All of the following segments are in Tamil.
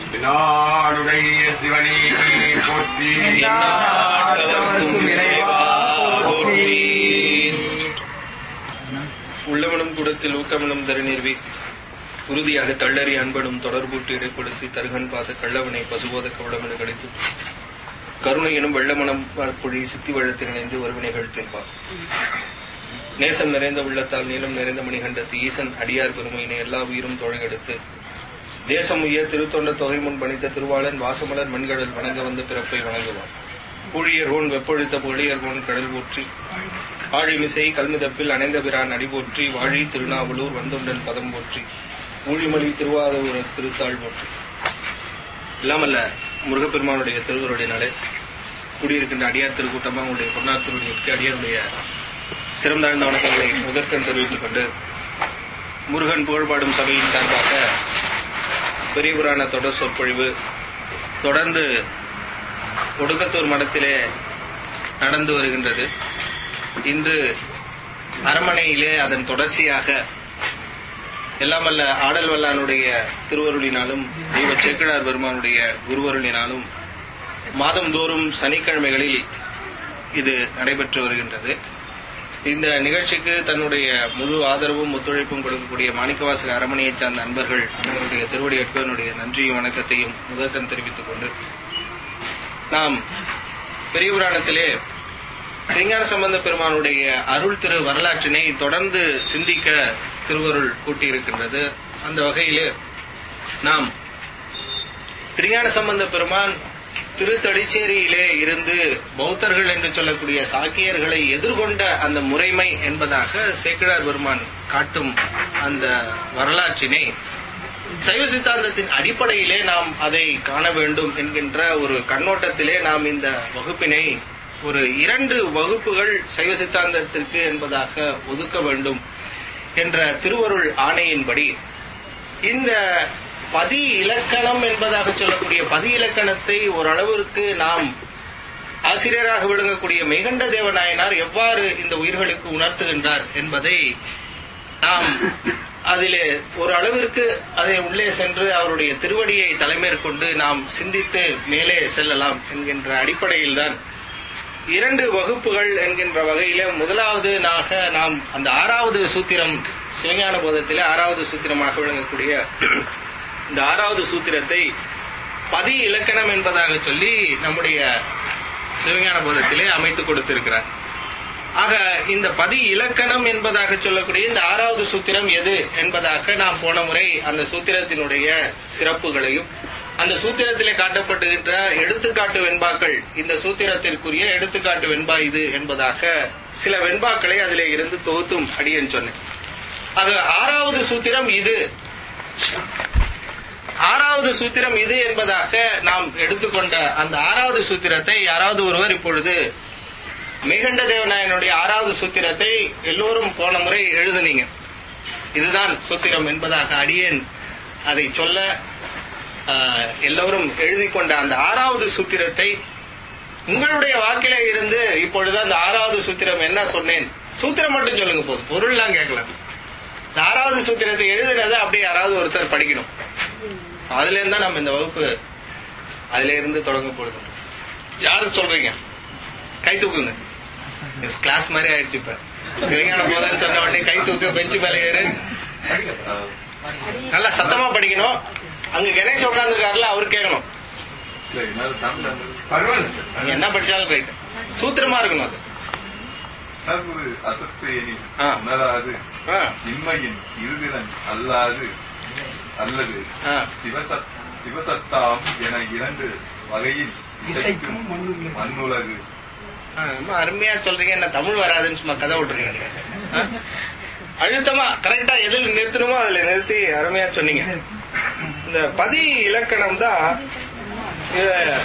நாடுடைய சிவனே போற்றி நாட்டவர்க்கும் இறைவா போற்றி. உள்ளவனும் கூடத்தில் ஊக்கமனும் தருநீர்வி உறுதியாக தள்ளறி அன்பனும் தொடர்பூட்டு இடைப்படுத்தி தருகன் பாச கள்ளவனை பசுபோத கவளமென கழித்து கருணை எனும் வெள்ளமனம் பொழி சித்தி வழத்தில் இணைந்து ஒருவினைகள் தீர்ப்பார் நேசம் நிறைந்த உள்ளத்தால் நீளம் நிறைந்த மணிகண்டத்து ஈசன் அடியார் பெருமையினை எல்லா உயிரும் தொழையெடுத்து தேசம் உயர் திருத்தொண்ட தொகை முன் பணித்த திருவாளன் வாசமலர் மண்கடல் வணங்க வந்த பிறப்பை வணங்குவார் ஊழியர் ஓன் வெப்பொழித்த புகழியர் ஓன் கடல் போற்றி ஆழிமிசை கல்மிதப்பில் அணைந்த பிரான் அடி போற்றி வாழி திருநாவலூர் வந்தொண்டன் பதம் போற்றி ஊழிமொழி திருவாதூர் திருத்தாள் போற்றி இல்லாமல்ல முருகப்பெருமானுடைய திருவருடையினாலே குடியிருக்கின்ற அடியார் திருக்கூட்டமாக உங்களுடைய பொன்னார் திருவடிக்கு அடியாருடைய சிறந்தாழ்ந்த வணக்கங்களை முதற்கண் தெரிவித்துக் கொண்டு முருகன் புகழ்பாடும் சபையின் சார்பாக பெரிய புராண தொடர் சொற்பொழிவு தொடர்ந்து ஒடுக்கத்தூர் மடத்திலே நடந்து வருகின்றது இன்று அரண்மனையிலே அதன் தொடர்ச்சியாக எல்லாமல்ல ஆடல் வல்லானுடைய திருவருளினாலும் தெய்வ சேக்கிழார் பெருமானுடைய குருவருளினாலும் மாதந்தோறும் சனிக்கிழமைகளில் இது நடைபெற்று வருகின்றது இந்த நிகழ்ச்சிக்கு தன்னுடைய முழு ஆதரவும் ஒத்துழைப்பும் கொடுக்கக்கூடிய மாணிக்கவாசக அரமனையைச் சார்ந்த நண்பர்கள் அவர்களுடைய திருவடி அற்பனுடைய நன்றியும் வணக்கத்தையும் முதற்கண் தெரிவித்துக் கொண்டு நாம் பெரிய புராணத்திலே திருஞான சம்பந்த பெருமானுடைய அருள் திரு வரலாற்றினை தொடர்ந்து சிந்திக்க திருவருள் கூட்டியிருக்கின்றது அந்த வகையிலே நாம் திருஞான சம்பந்த பெருமான் திருத்தடிச்சேரியிலே இருந்து பௌத்தர்கள் என்று சொல்லக்கூடிய சாக்கியர்களை எதிர்கொண்ட அந்த முறைமை என்பதாக சேக்கிழார் பெருமான் காட்டும் அந்த வரலாற்றினை சைவ சித்தாந்தத்தின் அடிப்படையிலே நாம் அதை காண வேண்டும் என்கின்ற ஒரு கண்ணோட்டத்திலே நாம் இந்த வகுப்பினை ஒரு இரண்டு வகுப்புகள் சைவ சித்தாந்தத்திற்கு என்பதாக ஒதுக்க வேண்டும் என்ற திருவருள் ஆணையின்படி இந்த பதி இலக்கணம் என்பதாக சொல்லக்கூடிய பதி இலக்கணத்தை ஓரளவிற்கு நாம் ஆசிரியராக விளங்கக்கூடிய மெய்கண்ட தேவநாயனார் எவ்வாறு இந்த உயிர்களுக்கு உணர்த்துகின்றார் என்பதை நாம் அதிலே ஒரு அளவிற்கு அதை உள்ளே சென்று அவருடைய திருவடியை தலைமேற்கொண்டு நாம் சிந்தித்து மேலே செல்லலாம் என்கின்ற அடிப்படையில்தான் இரண்டு வகுப்புகள் என்கின்ற வகையில முதலாவது நாக நாம் அந்த ஆறாவது சூத்திரம் சிவஞான போதத்திலே ஆறாவது சூத்திரமாக விளங்கக்கூடிய இந்த ஆறாவது சூத்திரத்தை பதி இலக்கணம் என்பதாக சொல்லி நம்முடைய சிவஞான போதத்திலே அமைத்து கொடுத்திருக்கிறார் ஆக இந்த பதி இலக்கணம் என்பதாக சொல்லக்கூடிய இந்த ஆறாவது சூத்திரம் எது என்பதாக நாம் போன முறை அந்த சூத்திரத்தினுடைய சிறப்புகளையும் அந்த சூத்திரத்திலே காட்டப்படுகின்ற எடுத்துக்காட்டு வெண்பாக்கள் இந்த சூத்திரத்திற்குரிய எடுத்துக்காட்டு வெண்பா இது என்பதாக சில வெண்பாக்களை அதிலே இருந்து தொகுத்தும் அடியேன் சொன்னேன் ஆக ஆறாவது சூத்திரம் இது ஆறாவது சூத்திரம் இது என்பதாக நாம் எடுத்துக்கொண்ட அந்த ஆறாவது சூத்திரத்தை யாராவது ஒருவர் இப்பொழுது மேகண்ட தேவநாயனுடைய ஆறாவது சூத்திரத்தை எல்லோரும் போன முறை எழுதுனீங்க இதுதான் சூத்திரம் என்பதாக அடியேன் அதை சொல்ல ஆஹ், எல்லோரும் எழுதி கொண்ட அந்த ஆறாவது சூத்திரத்தை உங்களுடைய வாக்கிலே இருந்து இப்பொழுது அந்த ஆறாவது சூத்திரம் என்ன சொன்னேன் சூத்திரம் மட்டும் சொல்லுங்க போதும் பொருள்லாம் கேட்கலாம் இந்த ஆறாவது சூத்திரத்தை எழுதுனதை அப்படியே யாராவது ஒருத்தர் படிக்கணும் அதுல இருந்தா நம்ம இந்த வகுப்பு அதுல இருந்து தொடங்க போடுறோம் யாரு சொல்றீங்க கை தூக்குங்க கிளாஸ் மாதிரி ஆயிடுச்சு இப்ப சிவஞான போதான்னு சொன்ன உடனே கை தூக்கு பெஞ்சு மேல ஏறு நல்லா சத்தமா படிக்கணும் அங்க கணேஷ் உட்காந்துருக்காருல அவரு கேட்கணும் பரவாயில்ல நீங்க என்ன படிச்சாலும் ரைட் சூத்திரமா இருக்கணும் அது நகுரு அசத்தேனின் ஆ. உணராது ஆ, இன்மையின் இருதிறன் அல்லாது அல்லது ஆ. சிவசத் சிவசத்தாம் என இரண்டு வகையில் இசைக்கும் மண்ணுலகு ஆ, ரொம்ப அருமையா சொல்றீங்க என்ன தமிழ் வராதுன்னு சும்மா கதை விட்டுறீங்க ஆ? அழுத்தமா கரெக்டா எதில் நிறுத்தணுமோ அதுல நிறுத்தி அருமையா சொன்னீங்க இந்த பதி இலக்கணம் தான் இது-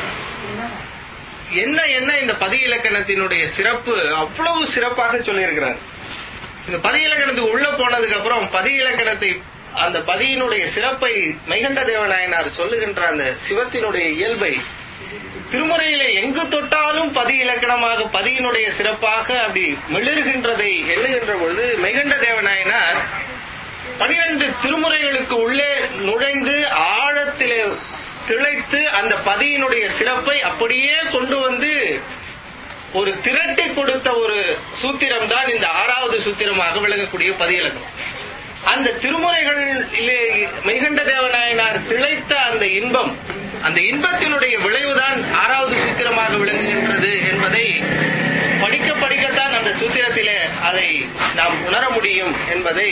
என்ன என்ன இந்த பதி இலக்கணத்தினுடைய சிறப்பு அவ்வளவு சிறப்பாக சொல்லியிருக்கிறாங்க இந்த பதி இலக்கணத்துக்கு உள்ள போனதுக்கு அப்புறம் பதி இலக்கணத்தை அந்த பதியினுடைய சிறப்பை மைகண்ட தேவநாயனார் சொல்லுகின்ற அந்த சிவத்தினுடைய இயல்பை திருமுறையிலே எங்கு தொட்டாலும் பதி இலக்கணமாக பதியினுடைய சிறப்பாக அப்படி மிளர்கின்றதை எண்ணுகின்ற பொழுது மெகண்ட தேவநாயனார் பனிரெண்டு திருமுறைகளுக்கு உள்ளே நுழைந்து ஆழத்திலே திளைத்து அந்த பதியினுடைய சிறப்பை அப்படியே கொண்டு வந்து ஒரு திரட்டி கொடுத்த ஒரு சூத்திரம் தான் இந்த ஆறாவது சூத்திரமாக விளங்கக்கூடிய பதியிலக்கம் அந்த திருமுறைகளிலே மெய்கண்ட தேவநாயனார் திளைத்த அந்த இன்பம் அந்த இன்பத்தினுடைய விளைவுதான் ஆறாவது சூத்திரமாக விளங்குகின்றது என்பதை படிக்க படிக்கத்தான் அந்த சூத்திரத்திலே அதை நாம் உணர முடியும் என்பதை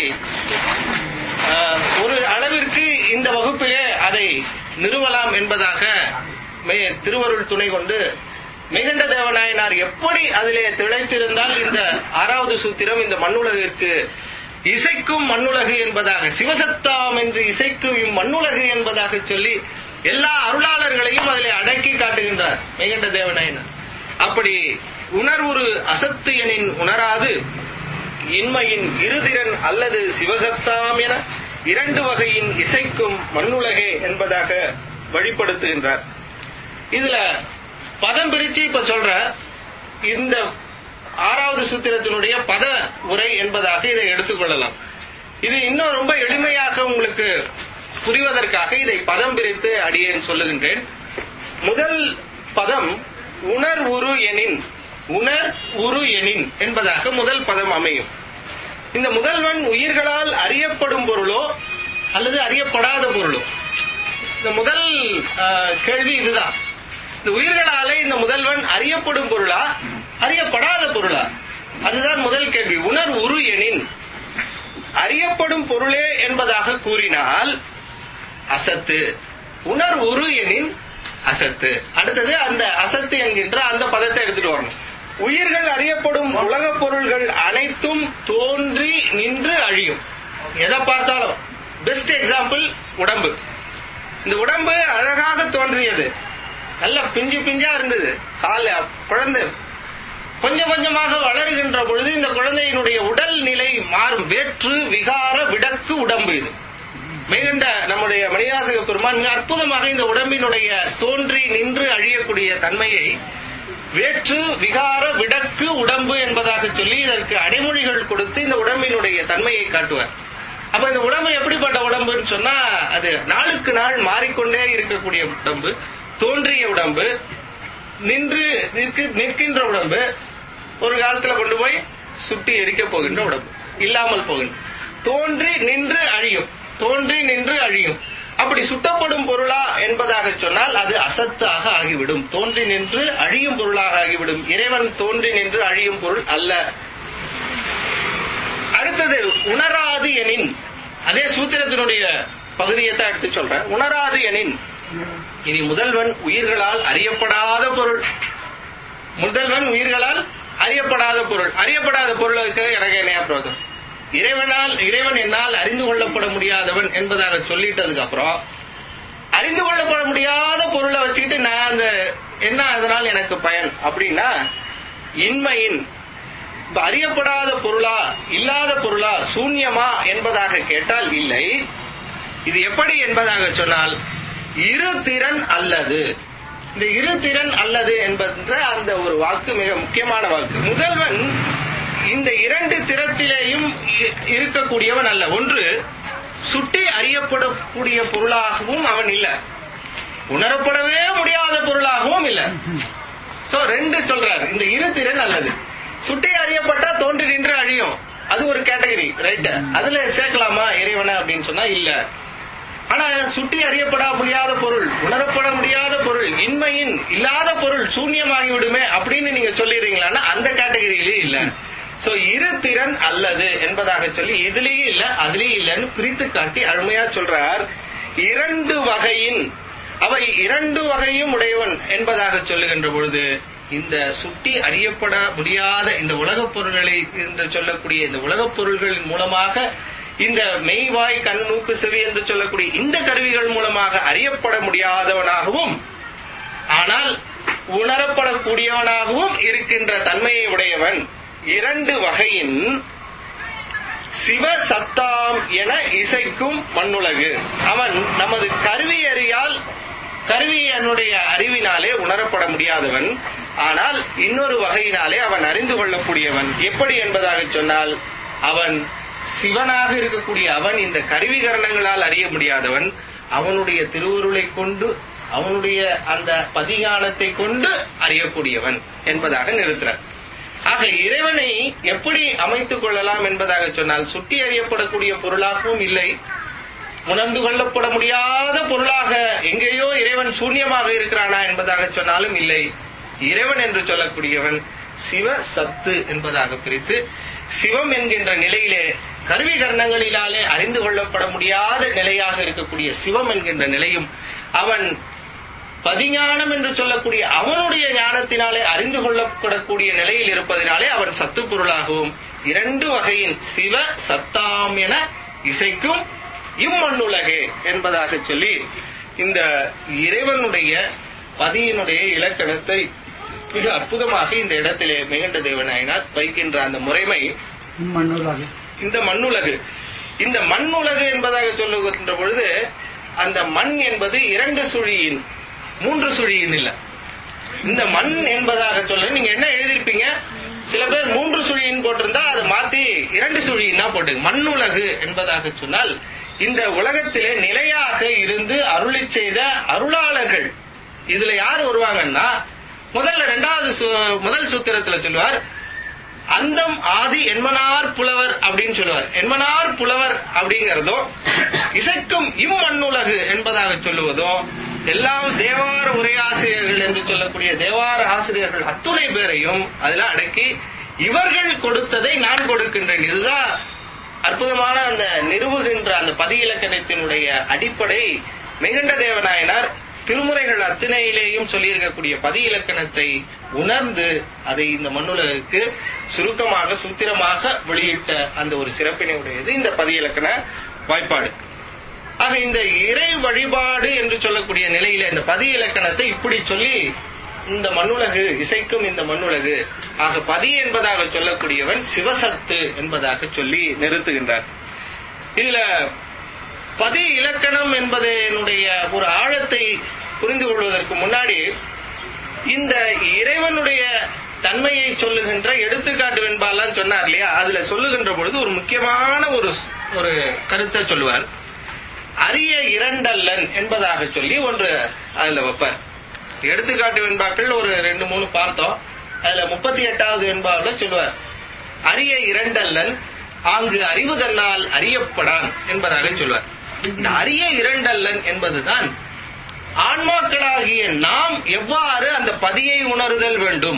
ஆஹ், ஒரு அளவிற்கு இந்த வகுப்பிலே அதை நிறுவலாம் என்பதாக மே- திருவருள் துணை கொண்டு மிகண்ட தேவநாயனார் எப்படி அதிலே திளைத்திருந்தால் இந்த ஆறாவது சூத்திரம் இந்த மண்ணுலகிற்கு இசைக்கும் மண்ணுலகு என்பதாக சிவசத்தாம் என்று இசைக்கும் இம்மண்ணுலகு என்பதாக சொல்லி எல்லா அருளாளர்களையும் அதிலே அடக்கி காட்டுகின்றார் மிகண்ட தேவநாயனார் அப்படி உணர்வுறு அசத்து எனின் உணராது இன்மையின் இருதிறன் அல்லது சிவசத்தாம் என இரண்டு வகையின் இசைக்கும் மண்ணுலகே என்பதாக வழிபடுத்துகின்றார் இதுல பதம் பிரிச்சு இப்ப சொல்ற இந்த ஆறாவது சூத்திரத்தினுடைய பத உரை என்பதாக இதை எடுத்துக்கொள்ளலாம் இது இன்னும் ரொம்ப எளிமையாக உங்களுக்கு புரிவதற்காக இதை பதம் பிரித்து அடியேன் சொல்லுகின்றேன் முதல் பதம் உணர் உரு எனின் உணர் உரு எனின் என்பதாக முதல் பதம் அமையும் இந்த முதல்வன் உயிர்களால் அறியப்படும் பொருளோ அல்லது அறியப்படாத பொருளோ இந்த முதல் ஆஹ், கேள்வி இதுதான் இந்த உயிர்களாலே இந்த முதல்வன் அறியப்படும் பொருளா அறியப்படாத பொருளா அதுதான் முதல் கேள்வி உணர் உரு எனின் அறியப்படும் பொருளே என்பதாக கூறினால் அசத்து உணர் உரு எனின் அசத்து அடுத்தது அந்த அசத்து என்கின்ற அந்த பதத்தை எடுத்துட்டு வரணும் உயிர்கள் அறியப்படும் உலகப் பொருள்கள் அனைத்தும் தோன்றி நின்று அழியும் எதை பார்த்தாலும் பெஸ்ட் எக்ஸாம்பிள் உடம்பு இந்த உடம்பு அழகாக தோன்றியது நல்ல பிஞ்சு பிஞ்சா இருந்தது கால குழந்தை கொஞ்சம் கொஞ்சமாக வளருகின்ற பொழுது இந்த குழந்தையினுடைய உடல் நிலை மாறும் வேற்று விகார விடக்கு உடம்பு இது மிகுந்த நம்முடைய மணியாசக பெருமான் மிக அற்புதமாக இந்த உடம்பினுடைய தோன்றி நின்று அழியக்கூடிய தன்மையை வேற்று விகார விடக்கு உடம்பு என்பதாக சொல்லி இதற்கு அடைமொழிகள் கொடுத்து இந்த உடம்பினுடைய தன்மையை காட்டுவார் அப்ப இந்த உடம்பு எப்படிப்பட்ட உடம்புன்னு சொன்னா அது நாளுக்கு நாள் மாறிக்கொண்டே இருக்கக்கூடிய உடம்பு தோன்றிய உடம்பு நின்று நிற்க- நிற்கின்ற உடம்பு ஒரு காலத்துல கொண்டு போய் சுட்டி எரிக்க போகின்ற உடம்பு இல்லாமல் போகின்ற தோன்றி நின்று அழியும் தோன்றி நின்று அழியும் அப்படி சுட்டப்படும் பொருளா என்பதாக சொன்னால் அது அசத்தாக ஆகிவிடும் தோன்றி நின்று அழியும் பொருளாக ஆகிவிடும் இறைவன் தோன்றி நின்று அழியும் பொருள் அல்ல அடுத்தது உணராது எனின் அதே சூத்திரத்தினுடைய பகுதியை தான் எடுத்து சொல்றேன் உணராது எனின் இனி முதல்வன் உயிர்களால் அறியப்படாத பொருள் முதல்வன் உயிர்களால் அறியப்படாத பொருள் அறியப்படாத பொருளுக்கு எனக்கு என்ன பிரயோஜனம் இறைவனால் இறைவன் என்னால் அறிந்து கொள்ளப்பட முடியாதவன் என்பதாக சொல்லிட்டதுக்கு அப்புறம் அறிந்து கொள்ளப்பட முடியாத பொருளை வச்சுக்கிட்டு நான் அந்த என்ன அதனால் எனக்கு பயன் அப்படின்னா இன்மையின் இப்ப அறியப்படாத பொருளா இல்லாத பொருளா சூன்யமா என்பதாக கேட்டால் இல்லை இது எப்படி என்பதாக சொன்னால் இரு திறன் அல்லது இந்த இரு திறன் அல்லது என்பன்ற அந்த ஒரு வாக்கு மிக முக்கியமான வாக்கு முதல்வன் இந்த இரண்டு திறத்திலேயும் இ- இருக்கக்கூடியவன் அல்ல ஒன்று சுட்டி அறியப்படக்கூடிய பொருளாகவும் அவன் இல்ல உணரப்படவே முடியாத பொருளாகவும் இல்ல சோ ரெண்டு சொல்றாரு இந்த இரு திறன் அல்லது சுட்டி அறியப்பட்டா தோன்றி நின்று அழியும் அது ஒரு கேட்டகரி ரைட் அதுல சேர்க்கலாமா இறைவனை அப்படின்னு சொன்னா இல்ல ஆனா சுட்டி அறியப்பட முடியாத பொருள் உணரப்பட முடியாத பொருள் இன்மையின் இல்லாத பொருள் சூன்யமாகி விடுமே அப்படின்னு நீங்க சொல்லிடுறீங்களான்னா அந்த கேட்டகரியிலே இல்ல சோ இரு திறன் அல்லது என்பதாக சொல்லி இதுலயும் இல்ல அதுலயும் இல்லன்னு பிரித்து காட்டி அருமையா சொல்றார் இரண்டு வகையின் அவை இரண்டு வகையும் உடையவன் என்பதாக சொல்லுகின்ற பொழுது இந்த சுட்டி அறியப்பட முடியாத இந்த உலகப் பொருள்களை என்று சொல்லக்கூடிய இந்த உலகப் பொருள்களின் மூலமாக இந்த மெய்வாய் கண் மூக்கு செவி என்று சொல்லக்கூடிய இந்த கருவிகள் மூலமாக அறியப்பட முடியாதவனாகவும் ஆனால் உணரப்படக்கூடியவனாகவும் இருக்கின்ற தன்மையை உடையவன் இரண்டு வகையின் சிவ சத்தாம் என இசைக்கும் மண்ணுலகு அவன் நமது கருவி அறியால் கருவியனுடைய அறிவினாலே உணரப்பட முடியாதவன் ஆனால் இன்னொரு வகையினாலே அவன் அறிந்து கொள்ளக்கூடியவன் எப்படி என்பதாக சொன்னால் அவன் சிவனாக இருக்கக்கூடிய அவன் இந்த கருவிகரணங்களால் அறிய முடியாதவன் அவனுடைய திருவுருளை கொண்டு அவனுடைய அந்த பதிகானத்தை கொண்டு அறியக்கூடியவன் என்பதாக நிறுத்துறார் ஆக இறைவனை எப்படி அமைத்துக் கொள்ளலாம் என்பதாக சொன்னால் சுட்டி அறியப்படக்கூடிய பொருளாகவும் இல்லை உணர்ந்து கொள்ளப்பட முடியாத பொருளாக எங்கேயோ இறைவன் சூன்யமாக இருக்கிறானா என்பதாக சொன்னாலும் இல்லை இறைவன் என்று சொல்லக்கூடியவன் சிவ சத்து என்பதாக பிரித்து சிவம் என்கின்ற நிலையிலே கருவி கர்ணங்களினாலே அறிந்து கொள்ளப்பட முடியாத நிலையாக இருக்கக்கூடிய சிவம் என்கின்ற நிலையும் அவன் பதிஞானம் என்று சொல்லக்கூடிய அவனுடைய ஞானத்தினாலே அறிந்து கொள்ளப்படக்கூடிய நிலையில் இருப்பதினாலே அவன் சத்து பொருளாகவும் இரண்டு வகையின் சிவ சத்தாம் என இசைக்கும் இம்மண்ணுலகே என்பதாக சொல்லி இந்த இறைவனுடைய பதியினுடைய இலக்கணத்தை மிக அற்புதமாக இந்த இடத்திலே மிகண்ட தேவநாயனார் வைக்கின்ற அந்த முறைமை மண்ணுலாக இந்த மண்ணுலகு இந்த மண்ணுலகு என்பதாக சொல்லுகின்ற பொழுது அந்த மண் என்பது இரண்டு சுழியின் மூன்று சுழியின் இல்ல இந்த மண் என்பதாக சொல்ல நீங்க என்ன எழுதியிருப்பீங்க சில பேர் மூன்று சுழியின் போட்டிருந்தா அதை மாத்தி இரண்டு சுழியின் தான் போட்டு மண்ணுலகு என்பதாக சொன்னால் இந்த உலகத்திலே நிலையாக இருந்து அருளி செய்த அருளாளர்கள் இதுல யார் வருவாங்கன்னா முதல்ல ரெண்டாவது சு- முதல் சூத்திரத்துல சொல்லுவார் அந்தம் ஆதி என்மனார் புலவர் அப்படின்னு சொல்லுவார் என்மனார் புலவர் அப்படிங்கறதோ இசைக்கும் இம்மண்ணுலகு என்பதாக சொல்லுவதோ எல்லாம் தேவார உரையாசிரியர்கள் என்று சொல்லக்கூடிய தேவார ஆசிரியர்கள் அத்துணை பேரையும் அதுல அடக்கி இவர்கள் கொடுத்ததை நான் கொடுக்கின்றேன் இதுதான் அற்புதமான அந்த நிறுவுகின்ற அந்த பதி இலக்கணத்தினுடைய அடிப்படை மிகண்ட தேவநாயனார் திருமுறைகள் அத்தனையிலேயும் சொல்லியிருக்கக்கூடிய பதி இலக்கணத்தை உணர்ந்து அதை இந்த மண்ணுலகுக்கு சுருக்கமாக சூத்திரமாக வெளியிட்ட அந்த ஒரு சிறப்பினை உடையது இந்த பதி இலக்கண வாய்ப்பாடு ஆக இந்த இறை வழிபாடு என்று சொல்லக்கூடிய நிலையில இந்த பதி இலக்கணத்தை இப்படி சொல்லி இந்த மண்ணுலகு இசைக்கும் இந்த மண்ணுலகு ஆக பதி என்பதாக சொல்லக்கூடியவன் சிவசத்து என்பதாக சொல்லி நிறுத்துகின்றார் இதுல பதி இலக்கணம் என்பதனுடைய ஒரு ஆழத்தை புரிந்து கொள்வதற்கு முன்னாடி இந்த இறைவனுடைய தன்மையை சொல்லுகின்ற எடுத்துக்காட்டு வெண்பாலாம் சொன்னார் இல்லையா அதுல சொல்லுகின்ற பொழுது ஒரு முக்கியமான ஒரு ஒரு கருத்தை சொல்லுவார் அரிய இரண்டல்லன் என்பதாக சொல்லி ஒன்று அதுல வைப்பார் எடுத்துக்காட்டு வெண்பாக்கள் ஒரு ரெண்டு மூணு பார்த்தோம் அதுல முப்பத்தி எட்டாவது வெண்பாவுல சொல்லுவார் அரிய இரண்டல்லன் ஆங்கு அறிவு தன்னால் அறியப்படான் என்பதாக சொல்வார் இந்த அரிய இரண்டல்லன் என்பதுதான் ஆன்மாக்களாகிய நாம் எவ்வாறு அந்த பதியை உணருதல் வேண்டும்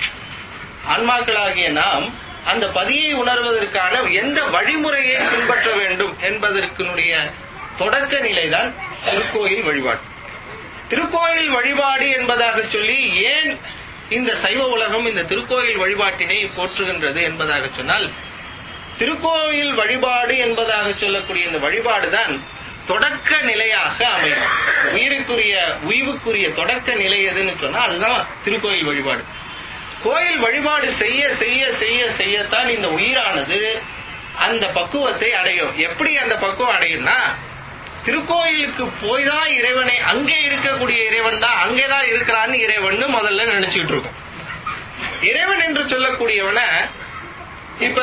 ஆன்மாக்களாகிய நாம் அந்த பதியை உணர்வதற்கான எந்த வழிமுறையை பின்பற்ற வேண்டும் என்பதற்குனுடைய தொடக்க நிலைதான் திருக்கோயில் வழிபாடு திருக்கோயில் வழிபாடு என்பதாக சொல்லி ஏன் இந்த சைவ உலகம் இந்த திருக்கோயில் வழிபாட்டினை போற்றுகின்றது என்பதாக சொன்னால் திருக்கோயில் வழிபாடு என்பதாக சொல்லக்கூடிய இந்த வழிபாடுதான் தொடக்க நிலையாக அமையும் உயிருக்குரிய உய்வுக்குரிய தொடக்க நிலை எதுன்னு சொன்னா அதுதான் திருக்கோயில் வழிபாடு கோயில் வழிபாடு செய்ய செய்ய செய்ய செய்யத்தான் இந்த உயிரானது அந்த பக்குவத்தை அடையும் எப்படி அந்த பக்குவம் அடையும்னா திருக்கோயிலுக்கு போய் தான் இறைவனை அங்கே இருக்கக்கூடிய இறைவன் தான் அங்கேதான் இருக்கிறான்னு இறைவன் முதல்ல நினைச்சுட்டு இருக்கோம் இறைவன் என்று சொல்லக்கூடியவன இப்ப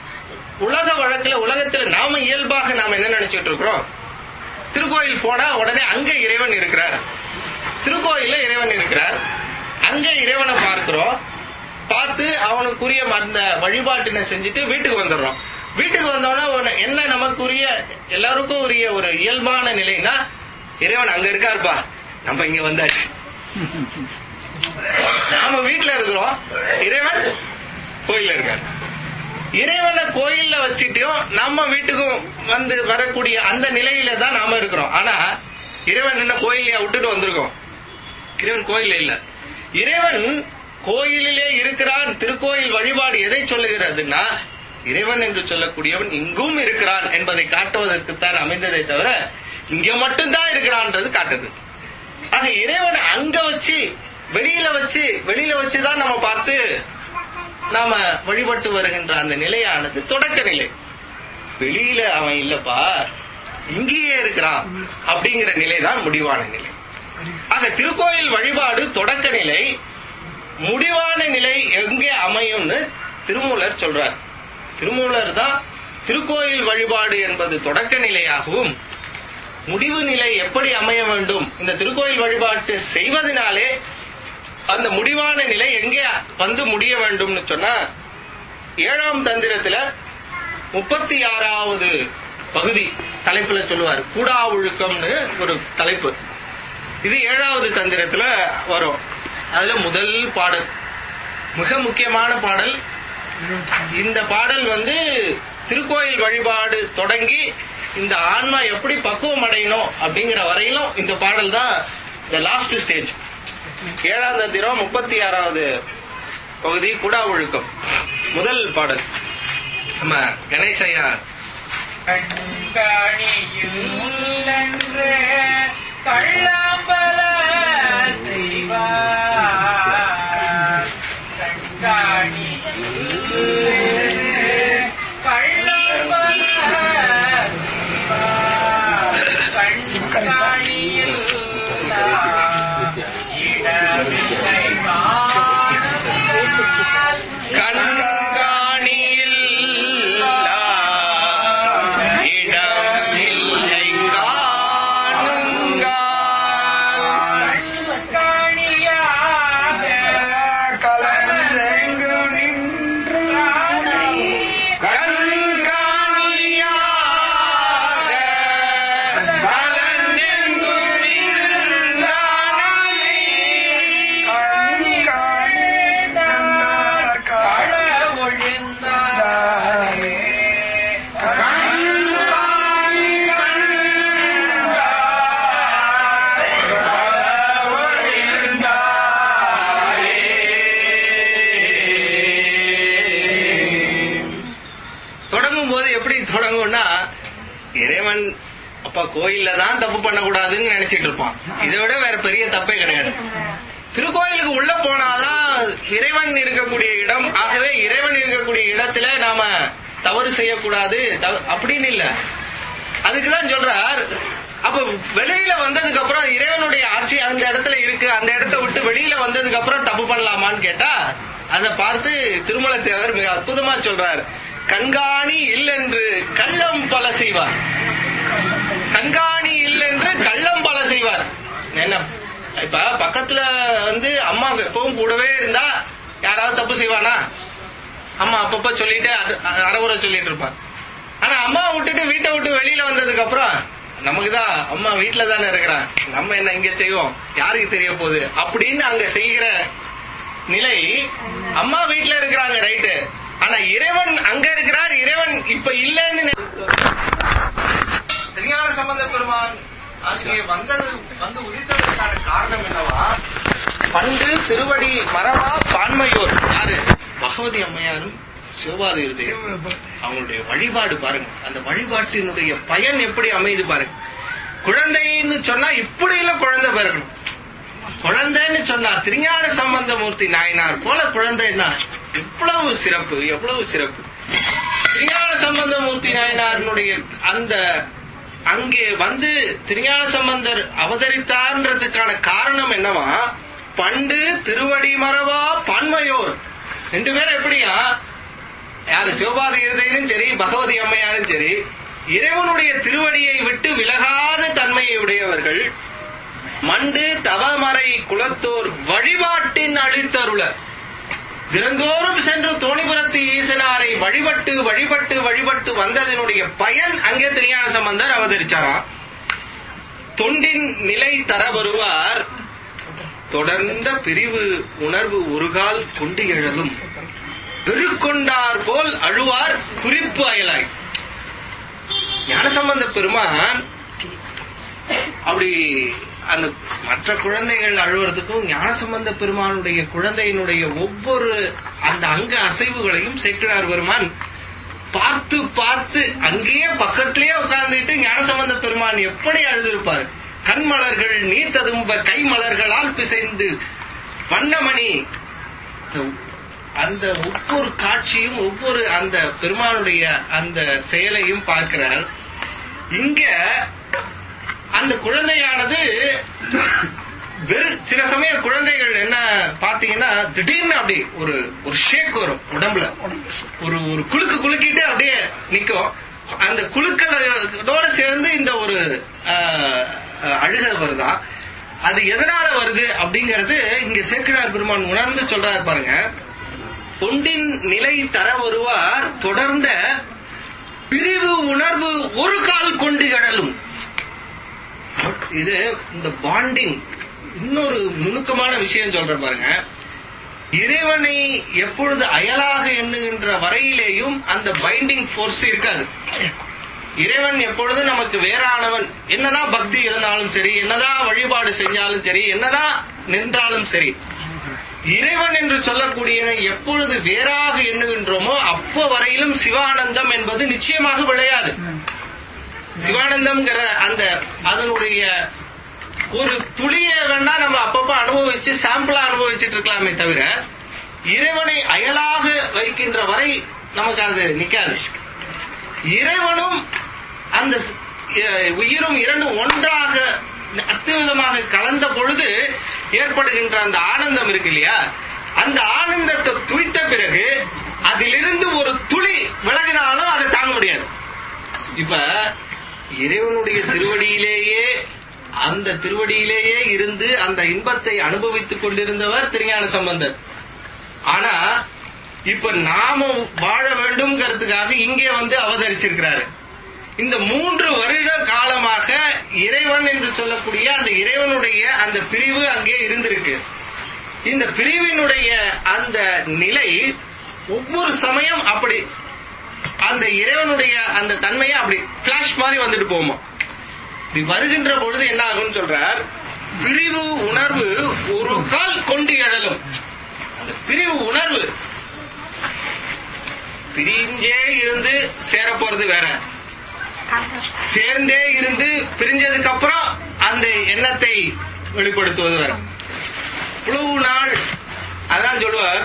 உலக வழக்குல உலகத்துல நாம இயல்பாக நாம என்ன நினைச்சிட்டு இருக்கிறோம் திருக்கோயில் போனா உடனே அங்க இறைவன் இருக்கிறார் திருக்கோயில்ல இறைவன் இருக்கிறார் அங்க இறைவனை பார்க்கிறோம் பார்த்து அவனுக்குரிய அந்த வழிபாட்டினை செஞ்சுட்டு வீட்டுக்கு வந்துடுறோம் வீட்டுக்கு வந்தோம்னா என்ன நமக்குரிய எல்லாருக்கும் உரிய ஒரு இயல்பான நிலைனா இறைவன் அங்க இருக்காருப்பா நம்ம இங்க வந்தாச்சு நாம வீட்டுல இருக்கிறோம் இறைவன் கோயில்ல இருக்காரு இறைவனை கோயில்ல வச்சுட்டும் நம்ம வீட்டுக்கும் வந்து வரக்கூடிய அந்த நிலையில தான் நாம இருக்கிறோம் ஆனா இறைவன் என்ன கோயிலையா விட்டுட்டு வந்திருக்கோம் இறைவன் கோயில்ல இல்ல இறைவன் கோயிலிலே இருக்கிறான் திருக்கோயில் வழிபாடு எதை சொல்லுகிறதுன்னா இறைவன் என்று சொல்லக்கூடியவன் இங்கும் இருக்கிறான் என்பதை காட்டுவதற்குத்தான் அமைந்ததை தவிர இங்க மட்டும்தான் இருக்கிறான்றது காட்டுது ஆக இறைவனை அங்க வச்சு வெளியில வச்சு வெளியில வச்சுதான் நம்ம பார்த்து நாம வழிபட்டு வருகின்ற அந்த நிலையானது தொடக்க நிலை வெளியில அவன் இல்லப்பா இங்கேயே இருக்கிறான் அப்படிங்கிற நிலைதான் முடிவான நிலை ஆக திருக்கோயில் வழிபாடு தொடக்க நிலை முடிவான நிலை எங்கே அமையும்னு திருமூலர் சொல்றார் திருமூலர் தான் திருக்கோயில் வழிபாடு என்பது தொடக்க நிலையாகவும் முடிவு நிலை எப்படி அமைய வேண்டும் இந்த திருக்கோயில் வழிபாட்டு செய்வதனாலே அந்த முடிவான நிலை எங்கே வந்து முடிய வேண்டும்னு சொன்னா ஏழாம் தந்திரத்துல முப்பத்தி ஆறாவது பகுதி தலைப்புல சொல்லுவார் கூடா ஒழுக்கம்னு ஒரு தலைப்பு இது ஏழாவது தந்திரத்துல வரும் அதுல முதல் பாடல் மிக முக்கியமான பாடல் இந்த பாடல் வந்து திருக்கோயில் வழிபாடு தொடங்கி இந்த ஆன்மா எப்படி பக்குவம் அடையணும் அப்படிங்கிற வரையிலும் இந்த பாடல் தான் த லாஸ்ட் ஸ்டேஜ் ஏழாம் தந்திரம் முப்பத்தி ஆறாவது பகுதி குடா ஒழுக்கம் முதல் பாடல் நம்ம கணேசையா கண்காணியுள்ளன்று கள்ளம்பல செய்வார் கண்காணியுள்ளன்று கள்ளம்பல செய்வார் கண்காணியில் இடமில்லை காணுங்கள் கண்காணியில் இடமில்லை காணுங்கள் கண்காணியாக கண்காணியாக கலந்தெங்கும் நின்றானே. தொடங்கும் போது எப்படி தொடங்கும்னா இறைவன் அப்பா கோயில்ல தான் தப்பு பண்ணக்கூடாதுன்னு நினைச்சிட்டு இருப்பான் இதை விட வேற பெரிய தப்பே கிடையாது திருக்கோயிலுக்கு உள்ள போனாதான் இறைவன் இருக்கக்கூடிய இடம் ஆகவே இறைவன் இருக்கக்கூடிய இடத்துல நாம தவறு செய்யக்கூடாது தவ- அப்படின்னு இல்ல அதுக்குதான் சொல்றார் அப்ப வெளியில வந்ததுக்கு அப்புறம் இறைவனுடைய ஆட்சி அந்த இடத்துல இருக்கு அந்த இடத்த விட்டு வெளியில வந்ததுக்கு அப்புறம் தப்பு பண்ணலாமான்னு கேட்டா அதை பார்த்து திருமல தேவர் மிக அற்புதமா சொல்றார் கண்காணி இல்லென்று கள்ளம் பல செய்வார் கண்காணி இல்லென்று கள்ளம் பல செய்வார் என்ன இப்ப பக்கத்துல வந்து அம்மா எப்பவும் கூடவே இருந்தா யாராவது தப்பு செய்வானா அம்மா அப்பப்ப சொல்லிட்டு அது- அறவுரை சொல்லிட்டு இருப்பான் ஆனா அம்மா விட்டுட்டு வீட்டை விட்டு வெளியில வந்ததுக்கு அப்புறம் நமக்கு தான் அம்மா வீட்டுல தானே இருக்கிறான் நம்ம என்ன இங்க செய்வோம் யாருக்கு தெரிய போகுது அப்படின்னு அங்க செய்கிற நிலை அம்மா வீட்டுல இருக்கிறாங்க ரைட்டு ஆனா இறைவன் அங்க இருக்கிறார் இறைவன் இப்ப இல்லைன்னு நெ- திருஞான சம்பந்த பெருமான் ஆசிரியர் வந்தது வந்து உதித்ததற்கான காரணம் என்னவா பண்டு திருவடி மரபா பான்மையோர் யாரு பகவதி அம்மையாரும் சிவபாதி அவங்களுடைய வழிபாடு பாருங்க அந்த வழிபாட்டினுடைய பயன் எப்படி அமையுது பாருங்க குழந்தைன்னு சொன்னா இப்படி இல்ல குழந்தை பிறக்கணும் குழந்தைன்னு சொன்னா திருஞான சம்பந்தமூர்த்தி நாயனார் போல குழந்தைன்னா எவ்வளவு சிறப்பு எவ்வளவு சிறப்பு திருஞான சம்பந்தமூர்த்தி நாயனாரினுடைய அந்த அங்கே வந்து திருஞான சம்பந்தர் அவதரித்தார்ன்றதுக்கான காரணம் என்னவா பண்டு திருவடி மரவா பன்மையோர் ரெண்டு பேரும் எப்படியா யாரு சிவபாத இருதையும் சரி பகவதி அம்மையாரும் சரி இறைவனுடைய திருவடியை விட்டு விலகாத தன்மையை உடையவர்கள் மண்டு தவமறை குலத்தோர் வழிபாட்டின் அழித்தருள தினந்தோறும் சென்று தோணிபுரத்து ஈசனாரை வழிபட்டு வழிபட்டு வழிபட்டு வந்ததனுடைய பயன் அங்கே திருஞான சம்பந்தர் அவதரிச்சாராம் தொண்டின் நிலை தர வருவார் தொடர்ந்த பிரிவு உணர்வு ஒருகால் கொண்டு எழலும் பெருக்கொண்டார் போல் அழுவார் குறிப்பு அயலாய் ஞானசம்பந்த பெருமான் அப்படி அந்த மற்ற குழந்தைகள் அழுவுறதுக்கும் ஞானசம்பந்த பெருமானுடைய குழந்தையினுடைய ஒவ்வொரு அந்த அங்க அசைவுகளையும் சேக்கிழார் பெருமான் பார்த்து பார்த்து அங்கேயே பக்கத்திலேயே உட்கார்ந்துட்டு ஞானசம்பந்த பெருமான் எப்படி அழுதிருப்பார் கண்மலர்கள் நீர் ததும்ப கை மலர்களால் பிசைந்து வண்ணமணி அந்த ஒவ்வொரு காட்சியும் ஒவ்வொரு அந்த பெருமானுடைய அந்த செயலையும் பார்க்கிறார் இங்க அந்த குழந்தையானது வெறு சில சமயம் குழந்தைகள் என்ன பாத்தீங்கன்னா திடீர்னு அப்படி ஒரு ஒரு ஷேக் வரும் உடம்புல ஒரு ஒரு குலுக்கு குலுக்கிட்டு அப்படியே நிக்கும் அந்த குழுக்களோட சேர்ந்து இந்த ஒரு ஆஹ், ஆஹ், அழுகை வருதா அது எதனால வருது அப்படிங்கறது இங்க சேக்கிழார் பெருமான் உணர்ந்து சொல்றாரு பாருங்க தொண்டின் நிலை தர வருவார் தொடர்ந்த பிரிவு உணர்வு ஒரு கால் கொண்டு எழலும் இது இந்த பாண்டிங் இன்னொரு நுணுக்கமான விஷயம் சொல்ற பாருங்க இறைவனை எப்பொழுது அயலாக எண்ணுகின்ற வரையிலேயும் அந்த பைண்டிங் ஃபோர்ஸ் இருக்காது இறைவன் எப்பொழுது நமக்கு வேறானவன் என்னதான் பக்தி இருந்தாலும் சரி என்னதான் வழிபாடு செஞ்சாலும் சரி என்னதான் நின்றாலும் சரி இறைவன் என்று சொல்லக்கூடிய எப்பொழுது வேறாக எண்ணுகின்றோமோ அப்போ வரையிலும் சிவானந்தம் என்பது நிச்சயமாக விளையாது சிவானந்தம்ங்கிற அந்த அதனுடைய ஒரு துளியை வேணா நம்ம அப்பப்ப அனுபவிச்சு சாம்பிளா அனுபவிச்சுட்டு இருக்கலாமே தவிர இறைவனை அயலாக வைக்கின்ற வரை நமக்கு அது நிக்காது இறைவனும் அந்த அஹ், உயிரும் இரண்டும் ஒன்றாக அத்துவிதமாக கலந்த பொழுது ஏற்படுகின்ற அந்த ஆனந்தம் இருக்கு இல்லையா அந்த ஆனந்தத்தை துய்த்த பிறகு அதிலிருந்து ஒரு துளி விலகினாலும் அதை தாங்க முடியாது இப்ப இறைவனுடைய திருவடியிலேயே அந்த திருவடியிலேயே இருந்து அந்த இன்பத்தை அனுபவித்துக் கொண்டிருந்தவர் திருஞான சம்பந்தர் ஆனா இப்ப நாம வாழ வேண்டும்ங்கிறதுக்காக இங்கே வந்து அவதரிச்சிருக்கிறாரு இந்த மூன்று வருட காலமாக இறைவன் என்று சொல்லக்கூடிய அந்த இறைவனுடைய அந்த பிரிவு அங்கே இருந்திருக்கு இந்த பிரிவினுடைய அந்த நிலை ஒவ்வொரு சமயம் அப்படி அந்த இறைவனுடைய அந்த தன்மையை அப்படி பிளாஷ் மாதிரி வந்துட்டு போகுமா இப்படி வருகின்ற பொழுது என்ன ஆகும்னு சொல்றார் பிரிவு உணர்வு ஒரு கால் கொண்டு எழலும் அந்த பிரிவு உணர்வு பிரிஞ்சே இருந்து சேர போறது வேற சேர்ந்தே இருந்து பிரிஞ்சதுக்கு அப்புறம் அந்த எண்ணத்தை வெளிப்படுத்துவது வேற இவ்வளவு நாள் அதான் சொல்லுவார்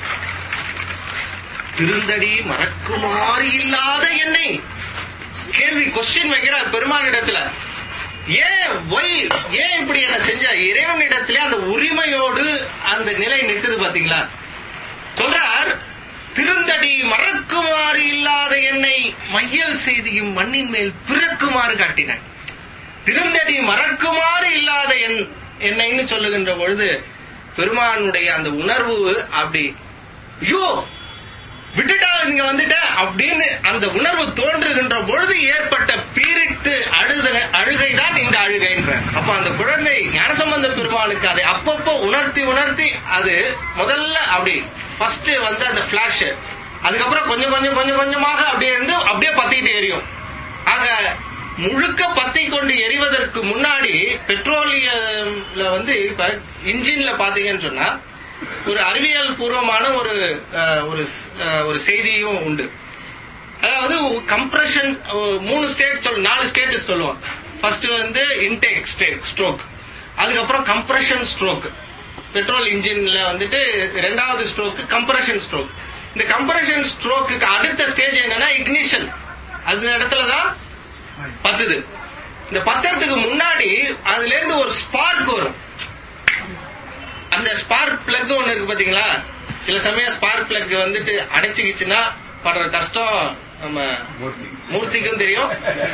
திருந்தடி மறக்குமாறு இல்லாத என்னை கேள்வி கொஸ்டின் வைக்கிறார் பெருமானிடத்துல ஏன் ஒய் ஏன் இப்படி என்ன செஞ்ச இறைவனிடத்திலே அந்த உரிமையோடு அந்த நிலை நிற்குது பாத்தீங்களா சொல்றார் திருந்தடி மறக்குமாறு இல்லாத என்னை மையல் செய்தியும் மண்ணின் மேல் பிறக்குமாறு காட்டினான் திருந்தடி மறக்குமாறு இல்லாத என் என்னைன்னு சொல்லுகின்ற பொழுது பெருமானுடைய அந்த உணர்வு அப்படி ஐயோ விட்டுட்டா நீங்க வந்துட்ட அப்படின்னு அந்த உணர்வு தோன்றுகின்ற பொழுது ஏற்பட்ட பீரிட்டு அழுத அழுகை தான் இந்த அழுகைன்ற அப்ப அந்த குழந்தை ஞானசம்பந்த பெருமானுக்கு அதை அப்பப்போ உணர்த்தி உணர்த்தி அது முதல்ல அப்படி ஃபர்ஸ்ட் வந்து அந்த பிளாஷ் அதுக்கப்புறம் கொஞ்சம் கொஞ்சம் கொஞ்சம் கொஞ்சமாக அப்படியே இருந்து அப்படியே பத்திட்டு எரியும் ஆக முழுக்க பத்தி கொண்டு எரிவதற்கு முன்னாடி பெட்ரோலியம்ல வந்து இப்ப இன்ஜின்ல பாத்தீங்கன்னு சொன்னா ஒரு அறிவியல் பூர்வமான ஒரு அஹ், ஒரு அஹ், ஒரு செய்தியும் உண்டு அதாவது கம்ப்ரஷன் மூணு ஸ்டேட் சொல் நாலு ஸ்டேட் சொல்லுவோம் ஃபர்ஸ்ட் வந்து இன்டேக் ஸ்டேட் ஸ்ட்ரோக் அதுக்கப்புறம் கம்ப்ரஷன் ஸ்ட்ரோக் பெட்ரோல் இன்ஜின்ல வந்துட்டு ரெண்டாவது ஸ்ட்ரோக் கம்ப்ரஷன் ஸ்ட்ரோக் இந்த கம்ப்ரஷன் ஸ்ட்ரோக்கு அடுத்த ஸ்டேஜ் என்னன்னா இக்னிஷன் அந்த இடத்துல தான் பத்துது இந்த பத்தறதுக்கு முன்னாடி அதுல இருந்து ஒரு ஸ்பார்க் வரும் அந்த ஸ்பார்க் பிளக் ஒண்ணு இருக்கு பாத்தீங்களா சில சமயம் ஸ்பார்க் பிளக் வந்துட்டு அடைச்சுக்கிச்சுன்னா படுற கஷ்டம் நம்ம மூர்த்திக்கும் தெரியும்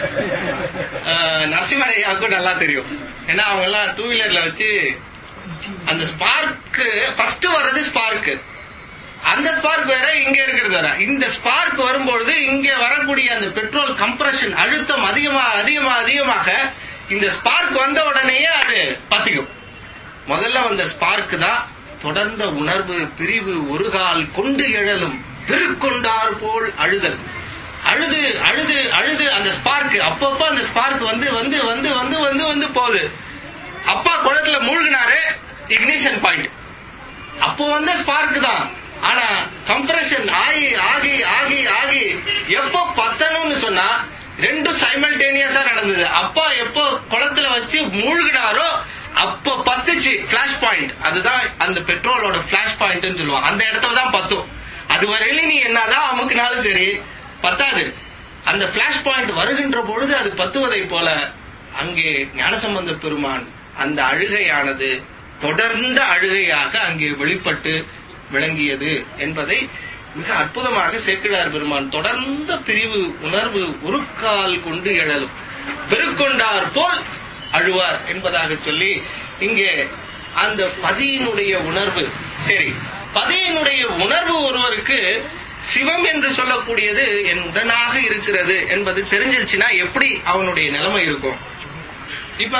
ஆஹ், நரசிம்மரையாவுக்கும் நல்லா தெரியும் ஏன்னா அவங்க எல்லாம் டூ வீலர்ல வச்சு அந்த ஸ்பார்க் ஃபர்ஸ்ட் வர்றது ஸ்பார்க் அந்த ஸ்பார்க் வேற இங்க இருக்கிறது வேற இந்த ஸ்பார்க் வரும்பொழுது இங்க வரக்கூடிய அந்த பெட்ரோல் கம்ப்ரஷன் அழுத்தம் அதிகமா அதிகமா அதிகமாக இந்த ஸ்பார்க் வந்த உடனேயே அது பத்திக்கும் முதல்ல வந்த ஸ்பார்க் தான் தொடர்ந்த உணர்வு பிரிவு ஒரு கால் கொண்டு எழலும் பெருக்கொண்டார் போல் அழுதல் அழுது அழுது அழுது அந்த ஸ்பார்க் அப்பப்ப அந்த ஸ்பார்க் வந்து வந்து வந்து வந்து வந்து வந்து போகுது அப்பா குளத்துல மூழ்கினாரு இக்னிஷன் பாயிண்ட் அப்போ வந்த ஸ்பார்க் தான் ஆனா கம்ப்ரஷன் ஆகி ஆகி ஆகி ஆகி எப்போ பத்தணும்னு சொன்னா ரெண்டும் சைமல்டேனியஸா நடந்தது அப்பா எப்போ குளத்துல வச்சு மூழ்கினாரோ அப்போ பத்துச்சு பிளாஷ் பாயிண்ட் அதுதான் அந்த பெட்ரோலோட பிளாஷ் பாயிண்ட் சொல்லுவாங்க அந்த இடத்துல தான் பத்தும் அது வரையிலும் நீ என்னதான் அமுக்குனாலும் சரி பத்தாது அந்த பிளாஷ் பாயிண்ட் வருகின்ற பொழுது அது பத்துவதை போல அங்கே ஞானசம்பந்த பெருமான் அந்த அழுகையானது தொடர்ந்த அழுகையாக அங்கே வெளிப்பட்டு விளங்கியது என்பதை மிக அற்புதமாக சேக்கிழார் பெருமான் தொடர்ந்த பிரிவு உணர்வு உருக்கால் கொண்டு எழலும் வெறுக்கொண்டார் போல் அழுவார் என்பதாக சொல்லி இங்கே அந்த பதியினுடைய உணர்வு சரி பதியினுடைய உணர்வு ஒருவருக்கு சிவம் என்று சொல்லக்கூடியது என் உடனாக இருக்கிறது என்பது தெரிஞ்சிருச்சுன்னா எப்படி அவனுடைய நிலைமை இருக்கும் இப்ப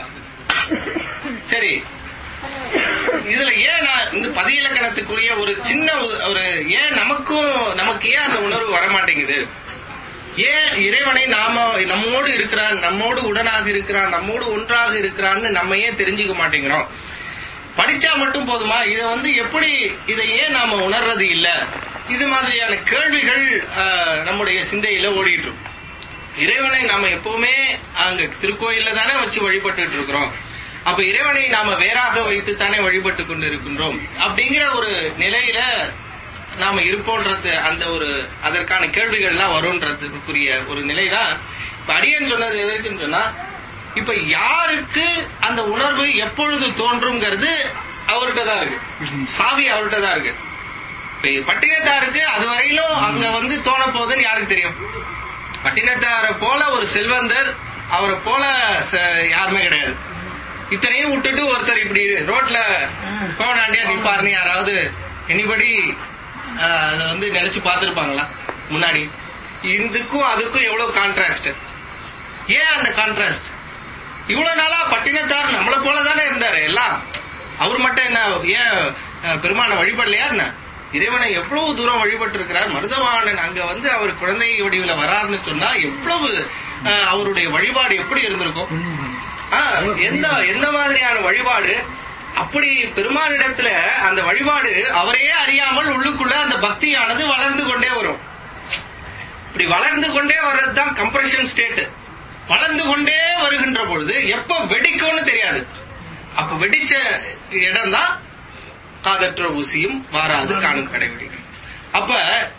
சரி இதுல ஏன் நான் இந்த பதியிலக்கணத்துக்குரிய ஒரு சின்ன ஒரு- ஒரு ஏன் நமக்கும் நமக்கு ஏன் அந்த உணர்வு வர மாட்டேங்குது ஏன் இறைவனை நாம நம்மோடு இருக்கிறான் நம்மோடு உடனாக இருக்கிறான் நம்மோடு ஒன்றாக இருக்கிறான்னு நம்ம ஏன் தெரிஞ்சுக்க மாட்டேங்கிறோம் படிச்சா மட்டும் போதுமா இத வந்து எப்படி இதை ஏன் நாம உணர்றது இல்ல இது மாதிரியான கேள்விகள் ஆஹ், நம்முடைய சிந்தையில ஓடிட்டு இருக்கும் இறைவனை நாம எப்பவுமே அங்க திருக்கோயில்ல தானே வச்சு வழிபட்டுட்டு இருக்கிறோம் அப்ப இறைவனை நாம வேறாக வைத்து தானே வழிபட்டு கொண்டு இருக்கின்றோம் அப்படிங்கிற ஒரு நிலையில நாம இருப்போன்றது அந்த ஒரு அதற்கான கேள்விகள்லாம் வரும்ன்றதுக்குரிய ஒரு நிலைதான் இப்ப அடியன் சொன்னது எதற்குன்னு சொன்னா இப்ப யாருக்கு அந்த உணர்வு எப்பொழுது தோன்றுங்கிறது அவர்கிட்ட தான் இருக்கு சாவி அவர்கிட்ட தான் இருக்கு இப்ப பட்டினத்தாருக்கு அது வரையிலும் அங்க வந்து தோண போகுதுன்னு யாருக்கு தெரியும் பட்டினத்தாரை போல ஒரு செல்வந்தர் அவரை போல ச- யாருமே கிடையாது இத்தனையும் விட்டுட்டு ஒருத்தர் இப்படி ரோட்ல கோவனாண்டியா நிப்பாருன்னு யாராவது எனிபடி அதை வந்து நினைச்சு பார்த்திருப்பாங்களா முன்னாடி இதுக்கும் அதுக்கும் எவ்வளவு கான்ட்ராஸ்ட் ஏன் அந்த கான்ட்ராஸ்ட் இவ்வளவு நாளா பட்டினத்தார் நம்மளை போல தானே இருந்தாரு எல்லாம் அவர் மட்டும் என்ன ஏன் அஹ், பெருமானை வழிபடலையா என்ன இறைவனை எவ்வளவு தூரம் வழிபட்டு இருக்கிறார் மருதவாணன் அங்க வந்து அவர் குழந்தை வடிவில வராருன்னு சொன்னா எவ்வளவு அஹ், அவருடைய வழிபாடு எப்படி இருந்திருக்கும் ஆ, எந்த எந்த மாதிரியான வழிபாடு அப்படி பெருமானிடத்துல அந்த வழிபாடு அவரையே அறியாமல் உள்ளுக்குள்ள அந்த பக்தியானது வளர்ந்து கொண்டே வரும் இப்படி வளர்ந்து கொண்டே வர்றதுதான் கம்ப்ரெஷன் ஸ்டேட் வளர்ந்து கொண்டே வருகின்ற பொழுது எப்ப வெடிக்கும்னு தெரியாது அப்ப வெடிச்ச இடம் தான் காதற்ற ஊசியும் வாராது காணும் கடைபிடிக்கும் அப்ப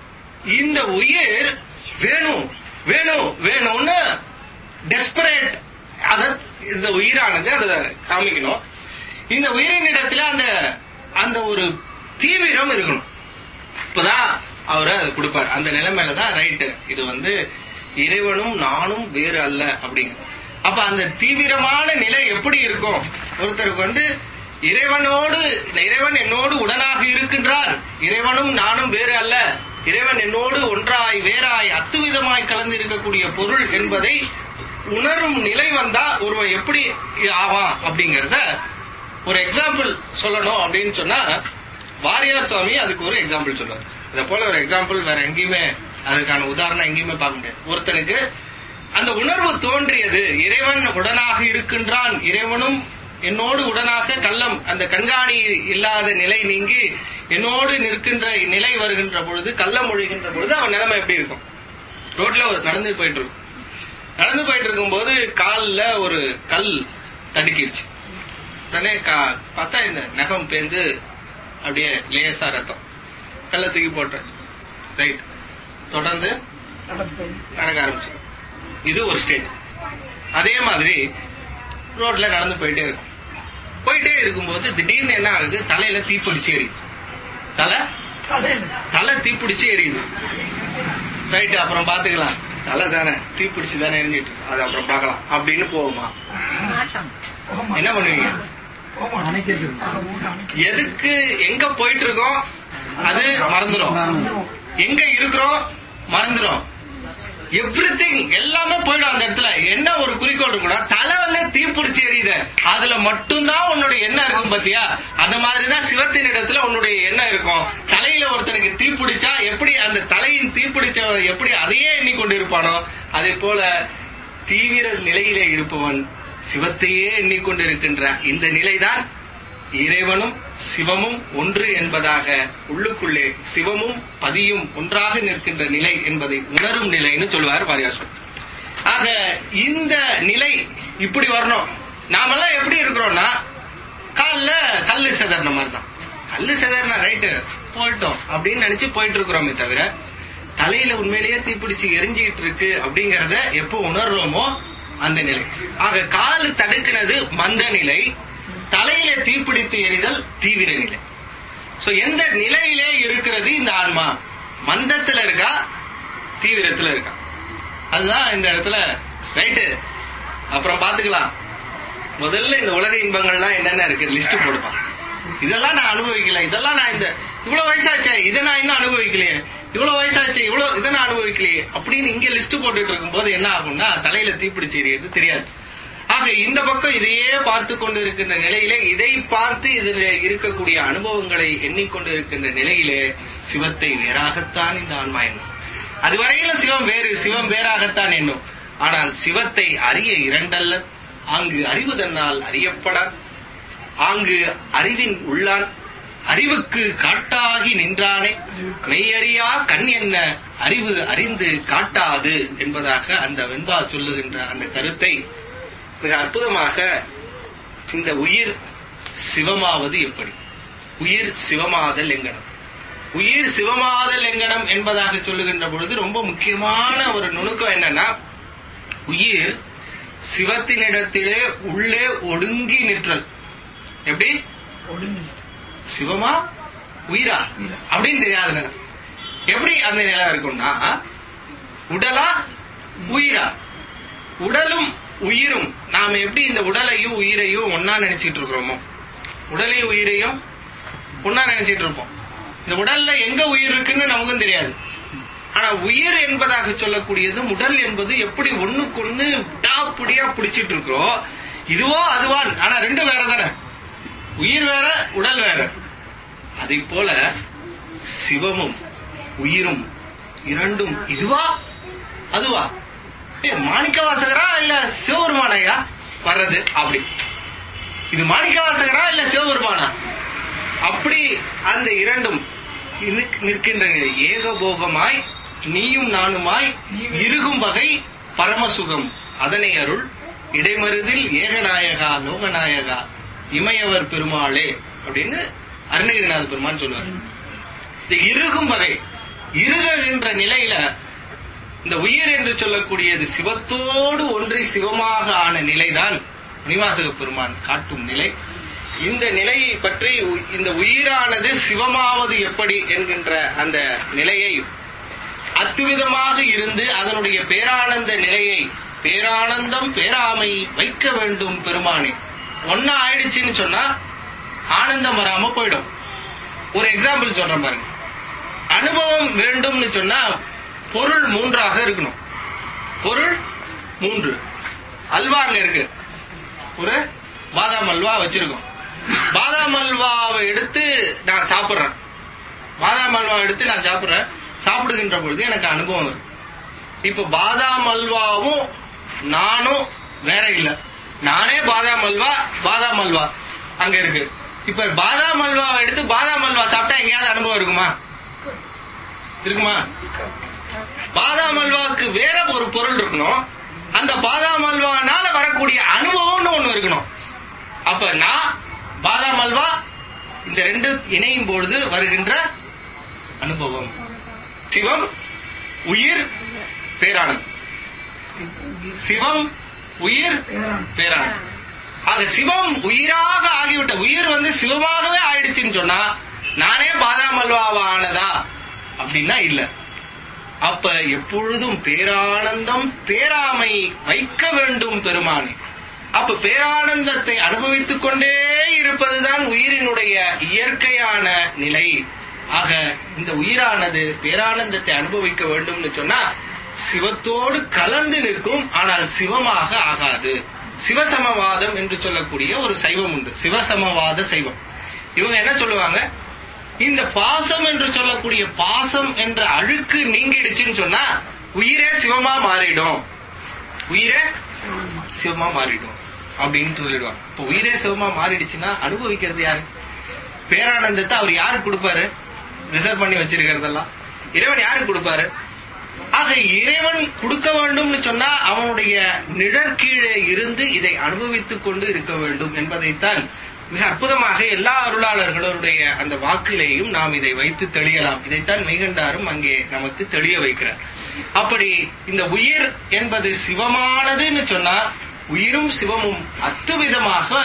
இந்த உயிர் வேணும் வேணும் வேணும்னு டெஸ்பரேட் அத இந்த உயிரானது அதை காமிக்கணும் இந்த உயிரின் இடத்துல அந்த அந்த ஒரு தீவிரம் இருக்கணும் இப்பதான் அவரு அதை கொடுப்பார் அந்த நிலைமையில தான் ரைட்டு இது வந்து இறைவனும் நானும் வேறு அல்ல அப்படிங்க அப்ப அந்த தீவிரமான நிலை எப்படி இருக்கும் ஒருத்தருக்கு வந்து இறைவனோடு இறைவன் என்னோடு உடனாக இருக்கின்றார் இறைவனும் நானும் வேறு அல்ல இறைவன் என்னோடு ஒன்றாய் வேறாய் அத்துவிதமாய் கலந்து இருக்கக்கூடிய பொருள் என்பதை உணரும் நிலை வந்தா ஒருவன் எப்படி ஆவான் அப்படிங்கறத ஒரு எக்ஸாம்பிள் சொல்லணும் அப்படின்னு சொன்னா வாரியார் சுவாமி அதுக்கு ஒரு எக்ஸாம்பிள் சொல்றாரு இதை போல ஒரு எக்ஸாம்பிள் வேற எங்கேயுமே அதுக்கான உதாரணம் எங்கேயுமே பார்க்க முடியாது ஒருத்தனுக்கு அந்த உணர்வு தோன்றியது இறைவன் உடனாக இருக்கின்றான் இறைவனும் என்னோடு உடனாக கள்ளம் அந்த கண்காணி இல்லாத நிலை நீங்கி என்னோடு நிற்கின்ற நிலை வருகின்ற பொழுது கள்ளம் ஒழுகின்ற பொழுது அவன் நிலைமை எப்படி இருக்கும் ரோட்ல ஒரு நடந்து போயிட்டு இருக்கும் நடந்து போயிட்டு இருக்கும்போது கால்ல ஒரு கல் தடுக்கிடுச்சு உடனே கா- பார்த்தா இந்த நகம் பேந்து அப்படியே லேசா ரத்தம் கல்ல தூக்கி போட்டேன் ரைட் தொடர்ந்து நடக்க ஆரம்பிச்சு இது ஒரு ஸ்டேஜ் அதே மாதிரி ரோட்ல நடந்து போயிட்டே இருக்கும் போயிட்டே இருக்கும்போது திடீர்னு என்ன ஆகுது தலையில தீப்பிடிச்சு எரியுது தலை தலை தீப்பிடிச்சு எரியுது ரைட் அப்புறம் பாத்துக்கலாம் தலை தானே தீப்பிடிச்சு தானே எரிஞ்சிட்டு இருக்கு. அது அப்புறம் பார்க்கலாம் அப்படின்னு போகுமா என்ன பண்ணுவீங்க எதுக்கு எங்க போயிட்டு இருக்கோம் அது மறந்துடும் எங்க இருக்கிறோம் மறந்துடும் எவ்ரிதிங் எல்லாமே போயிடும் அந்த இடத்துல என்ன ஒரு குறிக்கோள் இருக்குன்னா தலைவல தீப்பிடிச்சு எரியுது அதுல மட்டும்தான் உன்னுடைய எண்ணம் இருக்கும் பாத்தியா அந்த மாதிரிதான் சிவத்தின் இடத்துல உன்னுடைய எண்ணம் இருக்கும் தலையில ஒருத்தனுக்கு தீப்பிடிச்சா எப்படி அந்த தலையின் தீப்பிடிச்ச எப்படி அதையே எண்ணிக்கொண்டு இருப்பானோ அதே போல தீவிர நிலையிலே இருப்பவன் சிவத்தையே எண்ணிக்கொண்டு இருக்கின்ற இந்த நிலைதான் இறைவனும் சிவமும் ஒன்று என்பதாக உள்ளுக்குள்ளே சிவமும் பதியும் ஒன்றாக நிற்கின்ற நிலை என்பதை உணரும் நிலைன்னு சொல்லுவார் வாரியாசன் ஆக இந்த நிலை இப்படி வரணும் நாமெல்லாம் எப்படி இருக்கிறோம்னா கால்ல கல்லு செதறின மாதிரி தான் கல்லு செதறின ரைட்டு போயிட்டோம் அப்படின்னு நினைச்சு போயிட்டு இருக்கிறோமே தவிர தலையில உண்மையிலேயே தீப்பிடிச்சு எரிஞ்சுக்கிட்டு இருக்கு அப்படிங்கறத எப்போ உணர்றோமோ அந்த நிலை ஆக கால் தடுக்கினது மந்த நிலை தலையில தீப்பிடித்து எரிதல் தீவிர நிலை சோ எந்த நிலையிலே இருக்கிறது இந்த ஆன்மா மந்தத்துல இருக்கா தீவிரத்துல இருக்கா அதுதான் இந்த இடத்துல ரைட்டு அப்புறம் பாத்துக்கலாம் முதல்ல இந்த உலக இன்பங்கள்லாம் என்னென்ன இருக்கு லிஸ்ட் போடுப்பான் இதெல்லாம் நான் அனுபவிக்கல இதெல்லாம் நான் இந்த இவ்வளவு வயசாச்சே இதை நான் இன்னும் அனுபவிக்கலையே இவ்வளவு வயசாச்சே இவ்வளவு இதை நான் அனுபவிக்கலையே அப்படின்னு இங்க லிஸ்ட் போட்டுட்டு இருக்கும்போது என்ன ஆகும்னா தலையில தீப்பிடிச்சு எரியுது தெரியாது ஆக இந்த பக்கம் இதையே பார்த்து கொண்டு இருக்கின்ற நிலையிலே இதை பார்த்து இதில் இருக்கக்கூடிய அனுபவங்களை எண்ணிக்கொண்டு இருக்கின்ற நிலையிலே சிவத்தை வேறாகத்தான் இந்த ஆன்மா எண்ணும் அதுவரையிலும் சிவம் வேறு சிவம் வேறாகத்தான் எண்ணும் ஆனால் சிவத்தை அறிய இரண்டல்ல அங்கு அறிவு தன்னால் அறியப்பட ஆங்கு அறிவின் உள்ளான் அறிவுக்கு காட்டாகி நின்றானே மெய்யறியா கண் என்ன அறிவு அறிந்து காட்டாது என்பதாக அந்த வெண்பா சொல்லுகின்ற அந்த கருத்தை மிக அற்புதமாக இந்த உயிர் சிவமாவது எப்படி உயிர் சிவமாதல் எங்கனம் உயிர் சிவமாதல் எங்கனம் என்பதாக சொல்லுகின்ற பொழுது ரொம்ப முக்கியமான ஒரு நுணுக்கம் என்னன்னா உயிர் சிவத்தினிடத்திலே உள்ளே ஒடுங்கி நிற்றல் எப்படி சிவமா உயிரா அப்படின்னு தெரியாது எனக்கு. எப்படி அந்த நிலை இருக்கும்னா உடலா உயிரா உடலும் உயிரும் நாம எப்படி இந்த உடலையும் உயிரையும் ஒன்னா நினைச்சிட்டு இருக்கிறோமோ உடலையும் உயிரையும் ஒன்னா நினைச்சிட்டு இருப்போம் இந்த உடல்ல எங்க உயிர் இருக்குன்னு நமக்கும் தெரியாது ஆனா உயிர் என்பதாக சொல்லக்கூடியது உடல் என்பது எப்படி ஒண்ணுக்கொண்ணு விடாப்புடியா பிடிச்சிட்டு இருக்கிறோம் இதுவோ அதுவான் ஆனா ரெண்டும் வேற தானே உயிர் வேற உடல் வேற அதை போல சிவமும் உயிரும் இரண்டும் இதுவா அதுவா ஏ, மாணிக்க வாசகரா இல்ல சிவபெருமானையா வர்றது அப்படி இது மாணிக்க வாசகரா இல்ல சிவபெருமானா அப்படி அந்த இரண்டும் நிற்க- நிற்கின்ற நிலை ஏகபோகமாய் நீயும் நானுமாய் இருக்கும் வகை பரமசுகம் அதனை அருள் இடைமருதில் ஏகநாயகா லோகநாயகா இமயவர் பெருமாளே அப்படின்னு அருணகிரிநாத பெருமான் சொல்லுவார் இந்த இருகும் வகை இருகின்ற நிலையில இந்த உயிர் என்று சொல்லக்கூடியது சிவத்தோடு ஒன்றி சிவமாக ஆன நிலைதான் மணிவாசக பெருமான் காட்டும் நிலை இந்த நிலையை பற்றி உ- இந்த உயிரானது சிவமாவது எப்படி என்கின்ற அந்த நிலையை அத்துவிதமாக இருந்து அதனுடைய பேரானந்த நிலையை பேரானந்தம் பேராமை வைக்க வேண்டும் பெருமானே ஒன்னா ஆயிடுச்சுன்னு சொன்னா ஆனந்தம் வராம போயிடும் ஒரு எக்ஸாம்பிள் சொல்றேன் பாருங்க அனுபவம் வேண்டும்னு சொன்னா பொருள் மூன்றாக இருக்கணும் பொருள் மூன்று அல்வா அங்க இருக்கு ஒரு பாதாம் அல்வா வச்சிருக்கோம் பாதாம் அல்வாவை எடுத்து நான் சாப்பிடுறேன் பாதாம் அல்வா எடுத்து நான் சாப்பிடுறேன் சாப்பிடுகின்ற பொழுது எனக்கு அனுபவம் இருக்கு இப்ப பாதாம் அல்வாவும் நானும் வேற இல்ல நானே பாதாம் அல்வா பாதாம் அல்வா அங்க இருக்கு இப்ப பாதாம் அல்வாவை எடுத்து பாதாம் அல்வா சாப்பிட்டா எங்கேயாவது அனுபவம் இருக்குமா இருக்குமா பாதாம் அல்வாவுக்கு வேற ஒரு பொருள் இருக்கணும் அந்த பாதாம் அல்வானால வரக்கூடிய அனுபவம்னு ஒண்ணு இருக்கணும் அப்ப நான் பாதாம் அல்வா இந்த ரெண்டு இணையும் பொழுது வருகின்ற அனுபவம் சிவம் உயிர் பேரானந்தம் சிவம் உயிர் பேரானந்தம் ஆக சிவம் உயிராக ஆகிவிட்ட உயிர் வந்து சிவமாகவே ஆயிடுச்சுன்னு சொன்னா நானே பாதாம் அல்வாவா ஆனதா அப்படின்னா இல்ல அப்ப எப்பொழுதும் பேரானந்தம் பேராமை வைக்க வேண்டும் பெருமானே அப்ப பேரானந்தத்தை அனுபவித்துக் கொண்டே இருப்பதுதான் உயிரினுடைய இயற்கையான நிலை ஆக இந்த உயிரானது பேரானந்தத்தை அனுபவிக்க வேண்டும்னு சொன்னா சிவத்தோடு கலந்து நிற்கும் ஆனால் சிவமாக ஆகாது சிவசமவாதம் என்று சொல்லக்கூடிய ஒரு சைவம் உண்டு சிவசமவாத சைவம் இவங்க என்ன சொல்லுவாங்க இந்த பாசம் என்று சொல்லக்கூடிய பாசம் என்ற அழுக்கு நீங்கிடுச்சுன்னு சொன்னா உயிரே சிவமா மாறிடும் உயிரே சிவமா மாறிடும் அப்படின்னு சொல்லிடுவாங்க இப்ப உயிரே சிவமா மாறிடுச்சுன்னா அனுபவிக்கிறது யாரு பேரானந்தத்தை அவர் யாருக்கு கொடுப்பாரு ரிசர்வ் பண்ணி வச்சிருக்கிறதெல்லாம் இறைவன் யாருக்கு கொடுப்பாரு ஆக இறைவன் கொடுக்க வேண்டும்னு சொன்னா அவனுடைய நிழற்கீழே இருந்து இதை அனுபவித்துக் கொண்டு இருக்க வேண்டும் என்பதைத்தான் மிக அற்புதமாக எல்லா அருளாளர்களுடைய அந்த வாக்கிலேயும் நாம் இதை வைத்து தெளியலாம் இதைத்தான் மெய்கண்டாரும் அங்கே நமக்கு தெளிய வைக்கிறார் அப்படி இந்த உயிர் என்பது சிவமானதுன்னு சொன்னா உயிரும் சிவமும் அத்துவிதமாக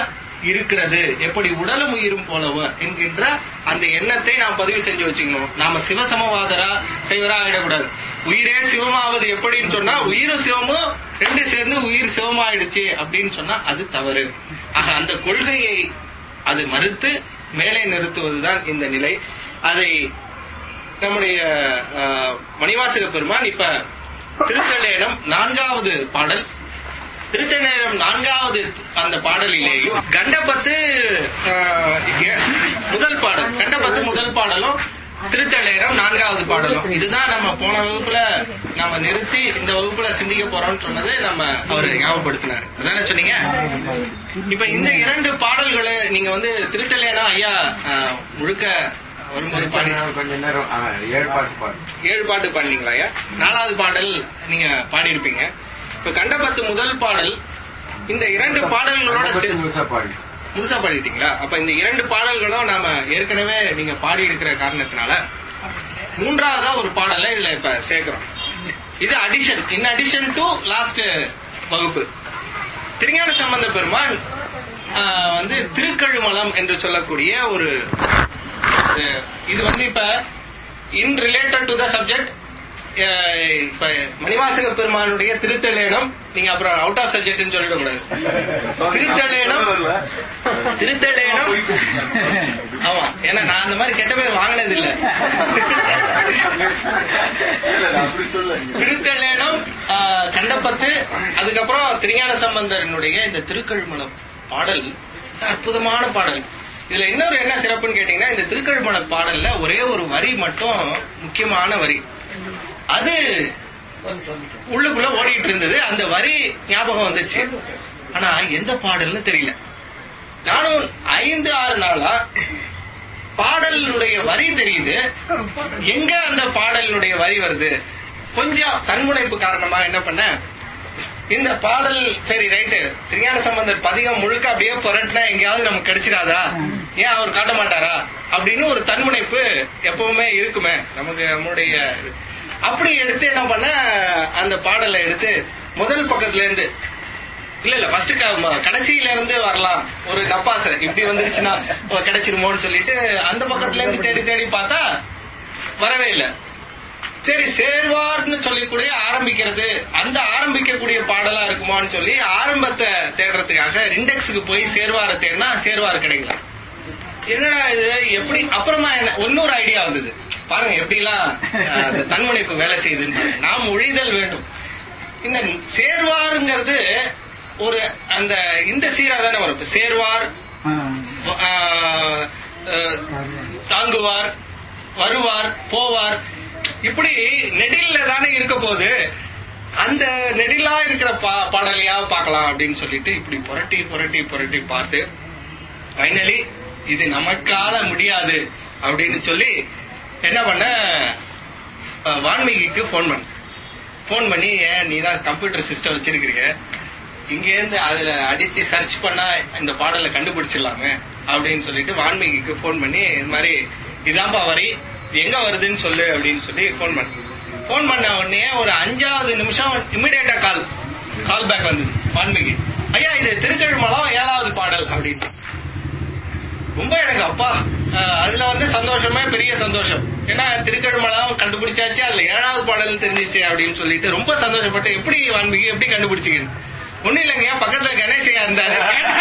இருக்கிறது எப்படி உடலும் உயிரும் போலவோ என்கின்ற அந்த எண்ணத்தை நாம் பதிவு செஞ்சு வச்சுக்கணும் நாம சிவசமவாதரா செய்வரா ஆயிடக்கூடாது உயிரே சிவமாவது எப்படின்னு சொன்னா உயிரும் சிவமும் ரெண்டு சேர்ந்து உயிர் சிவமாயிடுச்சு அப்படின்னு சொன்னா அது தவறு ஆக அந்த கொள்கையை அது மறுத்து மேலே நிறுத்துவதுதான் இந்த நிலை அதை நம்முடைய அஹ், மணிவாசக பெருமான் இப்ப திருத்தலேனம் நான்காவது பாடல் திருத்தநேரம் நான்காவது அந்த பாடலிலேயும் கண்டபத்து ஆஹ், ஏ- முதல் பாடல் கண்டபத்து முதல் பாடலும் திருத்தலேரம் நான்காவது பாடலும் இதுதான் நம்ம போன வகுப்புல நம்ம நிறுத்தி இந்த வகுப்புல சிந்திக்க போறோம்னு சொன்னது நம்ம அவரு ஞாபகப்படுத்தினாரு அதானே சொன்னீங்க இப்ப இந்த இரண்டு பாடல்களை நீங்க வந்து திருத்தலேனா ஐயா ஆஹ், முழுக்க வரும்போது பாடி கொஞ்ச நேரம் ஆ, ஏழு பாட்டு பாடு ஏழு பாட்டு பாடினீங்களா ஐயா நாலாவது பாடல் நீங்க பாடியிருப்பீங்க இப்ப கண்டபத்து முதல் பாடல் இந்த இரண்டு பாடல்களோட சே- முழுசா பாடு முழுசா பாடிட்டீங்களா அப்ப இந்த இரண்டு பாடல்களும் நாம ஏற்கனவே நீங்க பாடி இருக்கிற காரணத்தினால மூன்றாவதா ஒரு பாடலை இதுல இப்ப சேர்க்கிறோம் இது addition in addition to last வகுப்பு திருஞான சம்பந்த பெருமான் ஆஹ், வந்து திருக்கழுமலம் என்று சொல்லக்கூடிய ஒரு அஹ், இது வந்து இப்ப in related to the subject இப்ப மணிவாசக பெருமானுடைய திருத்தலேனம் நீங்க அப்புறம் அவுட் ஆஃப் சப்ஜெக்ட்னு சொல்லிடக்கூடாது திருத்தலேனம் திருத்தலேனம் ஆமா ஏன்னா நான் அந்த மாதிரி கெட்ட பேர் வாங்கினது இல்ல அப்படி சொல்ல திருத்தலேனம் ஆஹ், கண்டப்பத்து அதுக்கப்புறம் திருஞான சம்பந்தரனுடைய இந்த திருக்கழுமலம் பாடல் அற்புதமான பாடல் இதுல இன்னொரு என்ன சிறப்புன்னு கேட்டீங்கன்னா இந்த திருக்கழுமல பாடல்ல ஒரே ஒரு வரி மட்டும் முக்கியமான வரி அது உள்ளுக்குள்ள ஓடிட்டு இருந்தது அந்த வரி ஞாபகம் வந்துச்சு ஆனா எந்த பாடல்னு தெரியல நானும் ஐந்து ஆறு நாளா பாடலினுடைய வரி தெரியுது எங்க அந்த பாடலினுடைய வரி வருது கொஞ்சம் தன்முனைப்பு காரணமா என்ன பண்ண இந்த பாடல் சரி ரைட்டு திருஞான சம்பந்தர் பதிகம் முழுக்க அப்படியே புரட்டினா எங்கேயாவது நமக்கு கிடைச்சிடாதா ஏன் அவர் காட்ட மாட்டாரா அப்படின்னு ஒரு தன்முனைப்பு எப்பவுமே இருக்குமே நமக்கு நம்மளுடைய இது. அப்படி எடுத்து என்ன பண்ண அந்த பாடலை எடுத்து முதல் பக்கத்துல இருந்து இல்ல இல்ல ஃபர்ஸ்ட் கடைசியில இருந்து வரலாம் ஒரு நப்பாசை இப்படி வந்துருச்சுன்னா ஓ, கிடைச்சிருமோன்னு சொல்லிட்டு அந்த பக்கத்துல இருந்து தேடி தேடி பார்த்தா வரவே இல்லை சரி சேர்வார்னு சொல்லக்கூடிய ஆரம்பிக்கிறது அந்த ஆரம்பிக்கக்கூடிய பாடலா இருக்குமான்னு சொல்லி ஆரம்பத்தை தேடுறதுக்காக இண்டெக்ஸுக்கு போய் சேர்வாரை தேடினா சேர்வார் கிடைக்கல என்னடா இது எப்படி அப்புறமா என்ன இன்னொரு ஐடியா வந்தது பாருங்க எப்படிலாம் அஹ், அந்த தன்முனைப்பு வேலை செய்யுதுன்னு பாருங்க. நாம் ஒழிதல் வேண்டும் இந்த சேர்வாருங்கிறது ஒரு அந்த இந்த சீரா தானே வரும் இப்ப சேர்வார் ஆஹ், ஆஹ், தாங்குவார் வருவார் போவார் இப்படி நெடில்ல தானே இருக்க போது அந்த நெடிலா இருக்கிற பா பாடலையா பார்க்கலாம் அப்படின்னு சொல்லிட்டு இப்படி புரட்டி புரட்டி புரட்டி பார்த்து ஃபைனலி இது நமக்கால முடியாது அப்படின்னு சொல்லி என்ன பண்ண அஹ், வான்மீகிக்கு ஃபோன் பண்ண ஃபோன் பண்ணி ஏன் நீ தான் கம்ப்யூட்டர் சிஸ்டம் வச்சிருக்கிறீங்க இங்க இருந்து அதுல அடிச்சு சர்ச் பண்ணா இந்த பாடலை கண்டுபிடிச்சிடலாமே அப்படின்னு சொல்லிட்டு வான்மீகிக்கு ஃபோன் பண்ணி இது மாதிரி இதான்பா வரி இது எங்க வருதுன்னு சொல்லு அப்படின்னு சொல்லி ஃபோன் பண்ண ஃபோன் பண்ண உடனே ஒரு அஞ்சாவது நிமிஷம் இமிடியேட்டா கால் கால் பேக் வந்தது வான்மீகி ஐயா இது திருக்கழுமலம் ஏழாவது பாடல் அப்படின்னு ரொம்ப எனக்கு அப்பா அஹ், அதுல வந்து சந்தோஷமே பெரிய சந்தோஷம் ஏன்னா திருக்கழுமலம் கண்டுபிடிச்சாச்சு அதுல ஏழாவது பாடல் தெரிஞ்சிச்சு அப்படின்னு சொல்லிட்டு ரொம்ப சந்தோஷப்பட்டு எப்படி வான்மீகி எப்படி கண்டுபிடிச்சீங்க ஒண்ணு இல்லைங்க பக்கத்துல கணேசையா இருந்தாரு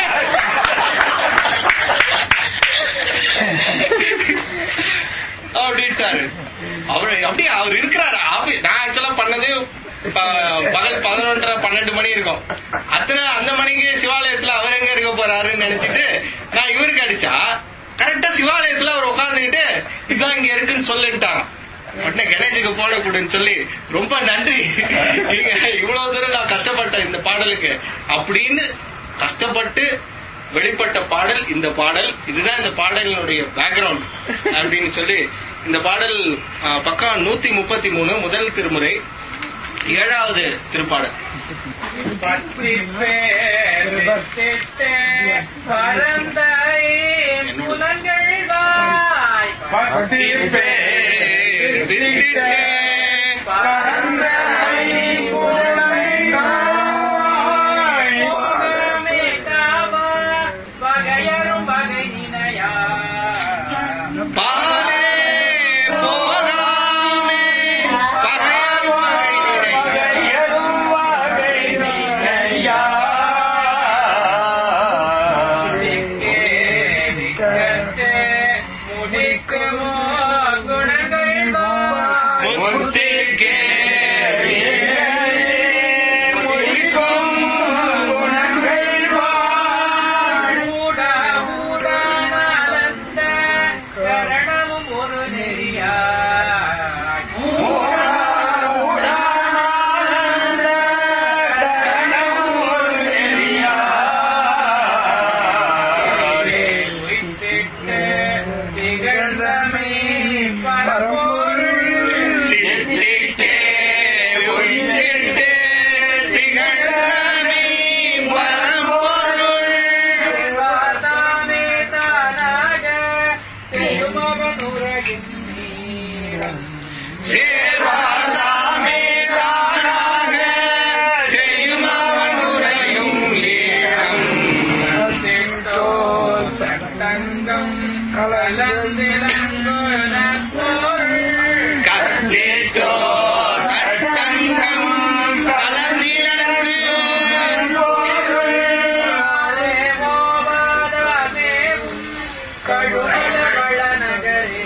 அப்படின்ட்டாரு அவரு அப்படியே அவர் இருக்கிறாரு ஆபி- நான் ஆக்சுவலா பண்ணது ப- பகல் பதினொன்றரை பன்னெண்டு மணி இருக்கும் அத்தனை அந்த மணிக்கு சிவாலயத்துல அவர் எங்க இருக்க போறாருன்னு நினைச்சிட்டு நான் இவருக்கு அடிச்சா கரெக்டா சிவாலயத்துல அவர் உட்கார்ந்துகிட்டு இதான் இங்க இருக்குன்னு சொல்லிட்டாராம் உடனே கணேஷுக்கு போன கொடுன்னு சொல்லி ரொம்ப நன்றி நீங்க இவ்வளவு தூரம் நான் கஷ்டப்பட்டேன் இந்த பாடலுக்கு அப்படின்னு கஷ்டப்பட்டு வெளிப்பட்ட பாடல் இந்த பாடல் இதுதான் இந்த பாடலினுடைய பேக்ரவுண்ட் அப்படின்னு சொல்லி இந்த பாடல் ஆ, பக்கம் நூத்தி முப்பத்தி மூணு முதல் திருமுறை ஏழாவது திருப்பாடல் பற்றி பேரிட்டு பரந்தாய் புலங்கள் வாய் பக்தி பேர் விதித்தே பரந்தாய் புலங்கள் வாய் போகமே காவா வகை முத்திட்டு முடிக்குமோ குணங்கள் வாய் முத்திக்கே முடிக்கும் குணங்கள் வாழ். ஊட ஊடானந்த கரணமும் ஒரு நெறியாய் உய்த்திட்டு திகழ்ந்தமே பரம்பொருள் சித்திட்டே உய்த்திட்டே திகழ்ந்தமே பரம்பொருள். தானே தானாக செய்யுமவன் உரையும் நீரம் சேர்வாதாமே தானாக செய்யும் அவன் உரையும் ஈழம். திட்டோ சட்டங்கம் கலந்திலங்குன பொருள் கத்திட்டோ சட்டங்கம் கலந்திலங்கு கழுமல வளநகரே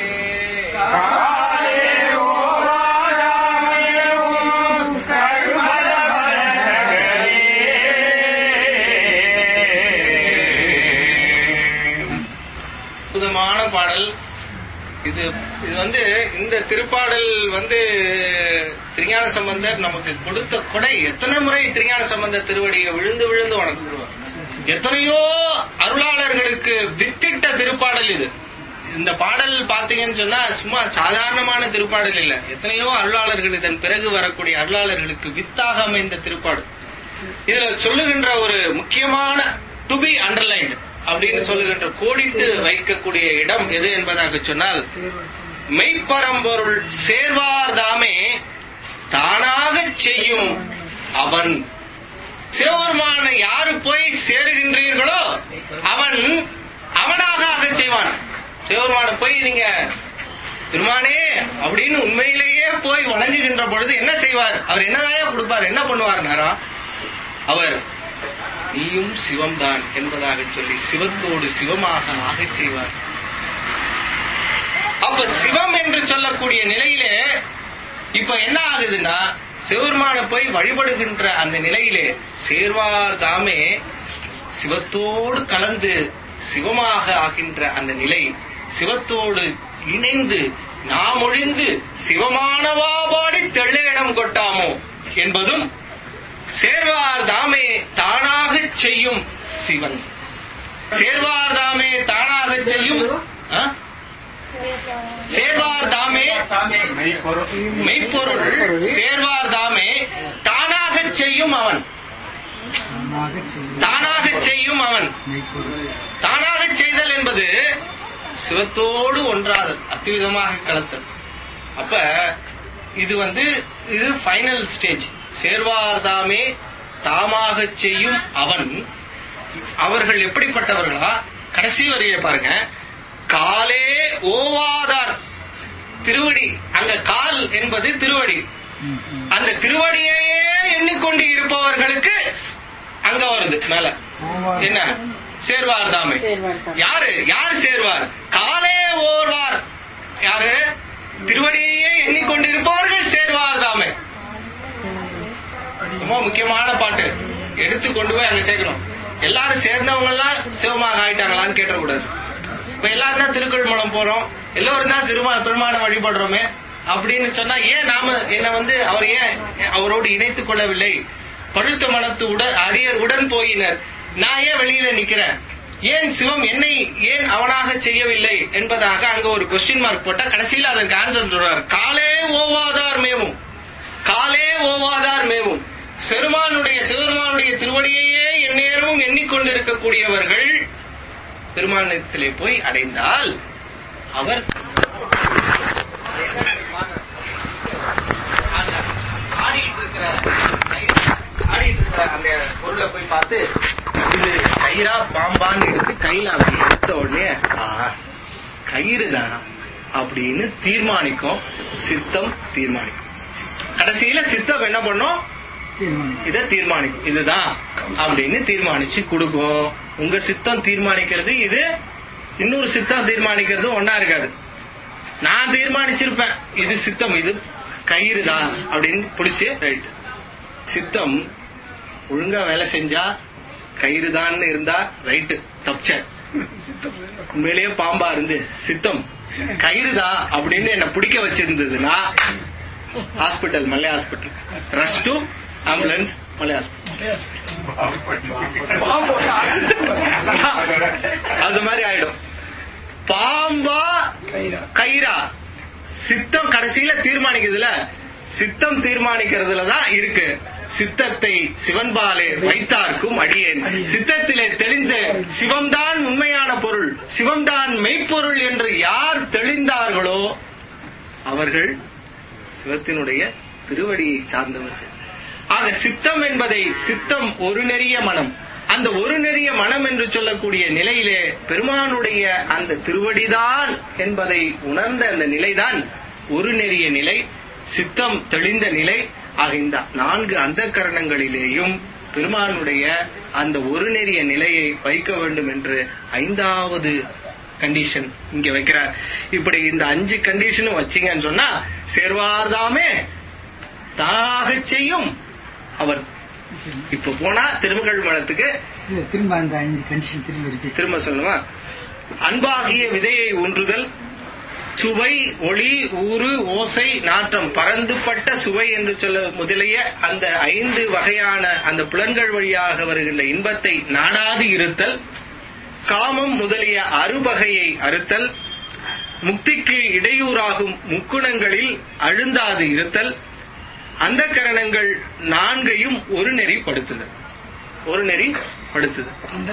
அற்புதமான பாடல் இது இது வந்து இந்த திருப்பாடல் வந்து திருஞான சம்பந்தர் நமக்கு கொடுத்த கொடை எத்தனை முறை திருஞான சம்பந்த திருவடியை விழுந்து விழுந்து வணங்குவார் எத்தனையோ அருளாளர்களுக்கு வித்திட்ட திருப்பாடல் இது இந்த பாடல் பாத்தீங்கன்னு சொன்னா சும்மா சாதாரணமான திருப்பாடல் இல்ல எத்தனையோ அருளாளர்கள் இதன் பிறகு வரக்கூடிய அருளாளர்களுக்கு வித்தாக அமைந்த திருப்பாடல் இதுல சொல்லுகின்ற ஒரு முக்கியமான டு பி அண்டர்லைன்டு அப்படின்னு சொல்லுகின்ற கோடிட்டு வைக்கக்கூடிய இடம் எது என்பதாக சொன்னால் மெய்ப்பரம்பொருள் சேர்வார் தாமே தானாக செய்யும் அவன் சிவபெருமான யாரு போய் சேருகின்றீர்களோ அவன் அவனாக அதை செய்வான் சிவபெருமான போய் நீங்க திருமானே அப்படின்னு உண்மையிலேயே போய் வணங்குகின்ற பொழுது என்ன செய்வார் அவர் என்னதான் கொடுப்பார் என்ன பண்ணுவார்னாரா அவர் நீயும் சிவம்தான் என்பதாக சொல்லி சிவத்தோடு சிவமாக ஆகச் செய்வார் அப்ப சிவம் என்று சொல்லக்கூடிய நிலையிலே இப்ப என்ன ஆகுதுன்னா சிவபெருமான போய் வழிபடுகின்ற அந்த நிலையிலே சேர்வார் தாமே சிவத்தோடு கலந்து சிவமாக ஆகின்ற அந்த நிலை சிவத்தோடு இணைந்து நாம் ஒழிந்து சிவமானவா பாடி தெள்ளேடம் கொட்டாமோ என்பதும் சேர்வார் தாமே தானாக செய்யும் சிவன் சேர்வார் தாமே தானாக செய்யும் ஆ? சேர்வார் தாமே மெய்ப்பொருள் சேர்வார் தாமே தானாக செய்யும் அவன் தானாக செய்யும் அவன் தானாக செய்தல் என்பது சிவத்தோடு ஒன்றாதல் அத்விதமாக கலத்தல் அப்ப இது வந்து இது ஃபைனல் ஸ்டேஜ் சேர்வார் தாமே தாமாக செய்யும் அவன் அவர்கள் எப்படிப்பட்டவர்களா கடைசி வரியை பாருங்க காலே ஓவாதார் திருவடி அங்க கால் என்பது திருவடி அந்த திருவடியையே எண்ணிக்கொண்டு இருப்பவர்களுக்கு அங்க வருது மேல என்ன சேர்வார் தாமே யாரு யார் சேர்வார் காலே ஓர்வார் யாரு திருவடியையே எண்ணிக்கொண்டிருப்பவர்கள் சேர்வார் தாமே ரொம்ப முக்கியமான பாட்டு எடுத்து கொண்டு போய் அங்க சேர்க்கணும் எல்லாரும் சேர்ந்தவங்க எல்லாம் சிவமாக ஆயிட்டாங்களான்னு கேட்டக்கூடாது இப்ப எல்லாரும் தான் திருக்கழுமலம் போறோம் எல்லோரும் தான் திருமா பெருமான வழிபடுறோமே அப்படின்னு சொன்னா ஏன் நாம என்ன வந்து அவர் ஏன் அவரோடு இணைத்துக் கொள்ளவில்லை பழுத்த மனத்து உடன் அரியர் உடன் போயினர் நான் ஏன் வெளியில நிக்கிறேன் ஏன் சிவம் என்னை ஏன் அவனாக செய்யவில்லை என்பதாக அங்க ஒரு கொஸ்டின் மார்க் போட்டா கடைசியில் அதற்கு ஆன்சர் சொல்றார் காலே ஓவாதார் மேவும் காலே ஓவாதார் மேவும் பெருமானுடைய சிவபெருமானுடைய திருவடியையே எந்நேரமும் எண்ணிக்கொண்டிருக்கக்கூடியவர்கள் பெருமானத்திலே போய் அடைந்தால் அவர் அந்த ஆடிட்டு இருக்கிற ஆடிட்டு இருக்கிற அந்த பொருளை போய் பார்த்து இது கயிறா பாம்பான்னு எடுத்து கையில அப்படி எடுத்த உடனே ஆ, கயிறு தானா அப்படின்னு தீர்மானிக்கும் சித்தம் தீர்மானிக்கும் கடைசியில சித்தம் என்ன பண்ணும் இத தீர்மானிக்கும் இதுதான் அப்படின்னு தீர்மானிச்சு கொடுக்கும் உங்க சித்தம் தீர்மானிக்கிறது இது இன்னொரு சித்தம் தீர்மானிக்கிறது ஒன்னா இருக்காது நான் தீர்மானிச்சிருப்பேன் இது சித்தம் இது கயிறு தான் அப்படின்னு பிடிச்சு ரைட் சித்தம் ஒழுங்கா வேலை செஞ்சா கயிறு தான் இருந்தா ரைட்டு தப்பிச்ச உண்மையிலேயே பாம்பா இருந்து சித்தம் கயிறு தான் அப்படின்னு என்ன பிடிக்க வச்சிருந்ததுன்னா hospital Mallai hospital rush to ambulance Mallai hospital அது மாதிரி ஆயிடும் பாம்பா கயிறா சித்தம் கடைசியில தீர்மானிக்கிறதுல சித்தம் தீர்மானிக்கிறதுல தான் இருக்கு சித்தத்தை சிவன்பாலே வைத்தார்க்கும் அடியேன் சித்தத்திலே தெளிந்த சிவம்தான் உண்மையான பொருள் சிவம்தான் மெய்ப்பொருள் என்று யார் தெளிந்தார்களோ அவர்கள் சிவத்தினுடைய திருவடியை சார்ந்தவர்கள் ஆக சித்தம் என்பதை சித்தம் ஒரு நெறிய மனம் அந்த ஒரு நெறிய மனம் என்று சொல்லக்கூடிய நிலையிலே பெருமானுடைய அந்த திருவடிதான் என்பதை உணர்ந்த அந்த நிலைதான் ஒரு நெறிய நிலை சித்தம் தெளிந்த நிலை ஆக இந்த நான்கு அந்த கரணங்களிலேயும் பெருமானுடைய அந்த ஒரு நெறிய நிலையை வைக்க வேண்டும் என்று ஐந்தாவது கண்டிஷன் இங்க வைக்கிறார் இப்படி இந்த அஞ்சு கண்டிஷனும் வச்சீங்கன்னு சொன்னா சேர்வார்தாமே தானாக செய்யும் அவர் இப்ப போனா திருமகள் மலத்துக்கு இல்ல, திரும்ப அந்த அஞ்சு கண்டிஷன் திரும்ப repeat. திரும்ப சொல்லுமா அன்பாகிய விதையை ஊன்றுதல் சுவை ஒளி ஊறு ஓசை நாற்றம் பரந்துபட்ட சுவை என்று சொல்ல முதலிய அந்த ஐந்து வகையான அந்த புலன்கள் வழியாக வருகின்ற இன்பத்தை நாடாது இருத்தல் காமம் முதலிய அறுபகையை அறுத்தல் முக்திக்கு இடையூறாகும் முக்குணங்களில் அழுந்தாது இருத்தல் அந்த கரணங்கள் நான்கையும் ஒரு நெறிப்படுத்துதல் ஒரு நெறி படுத்துதல்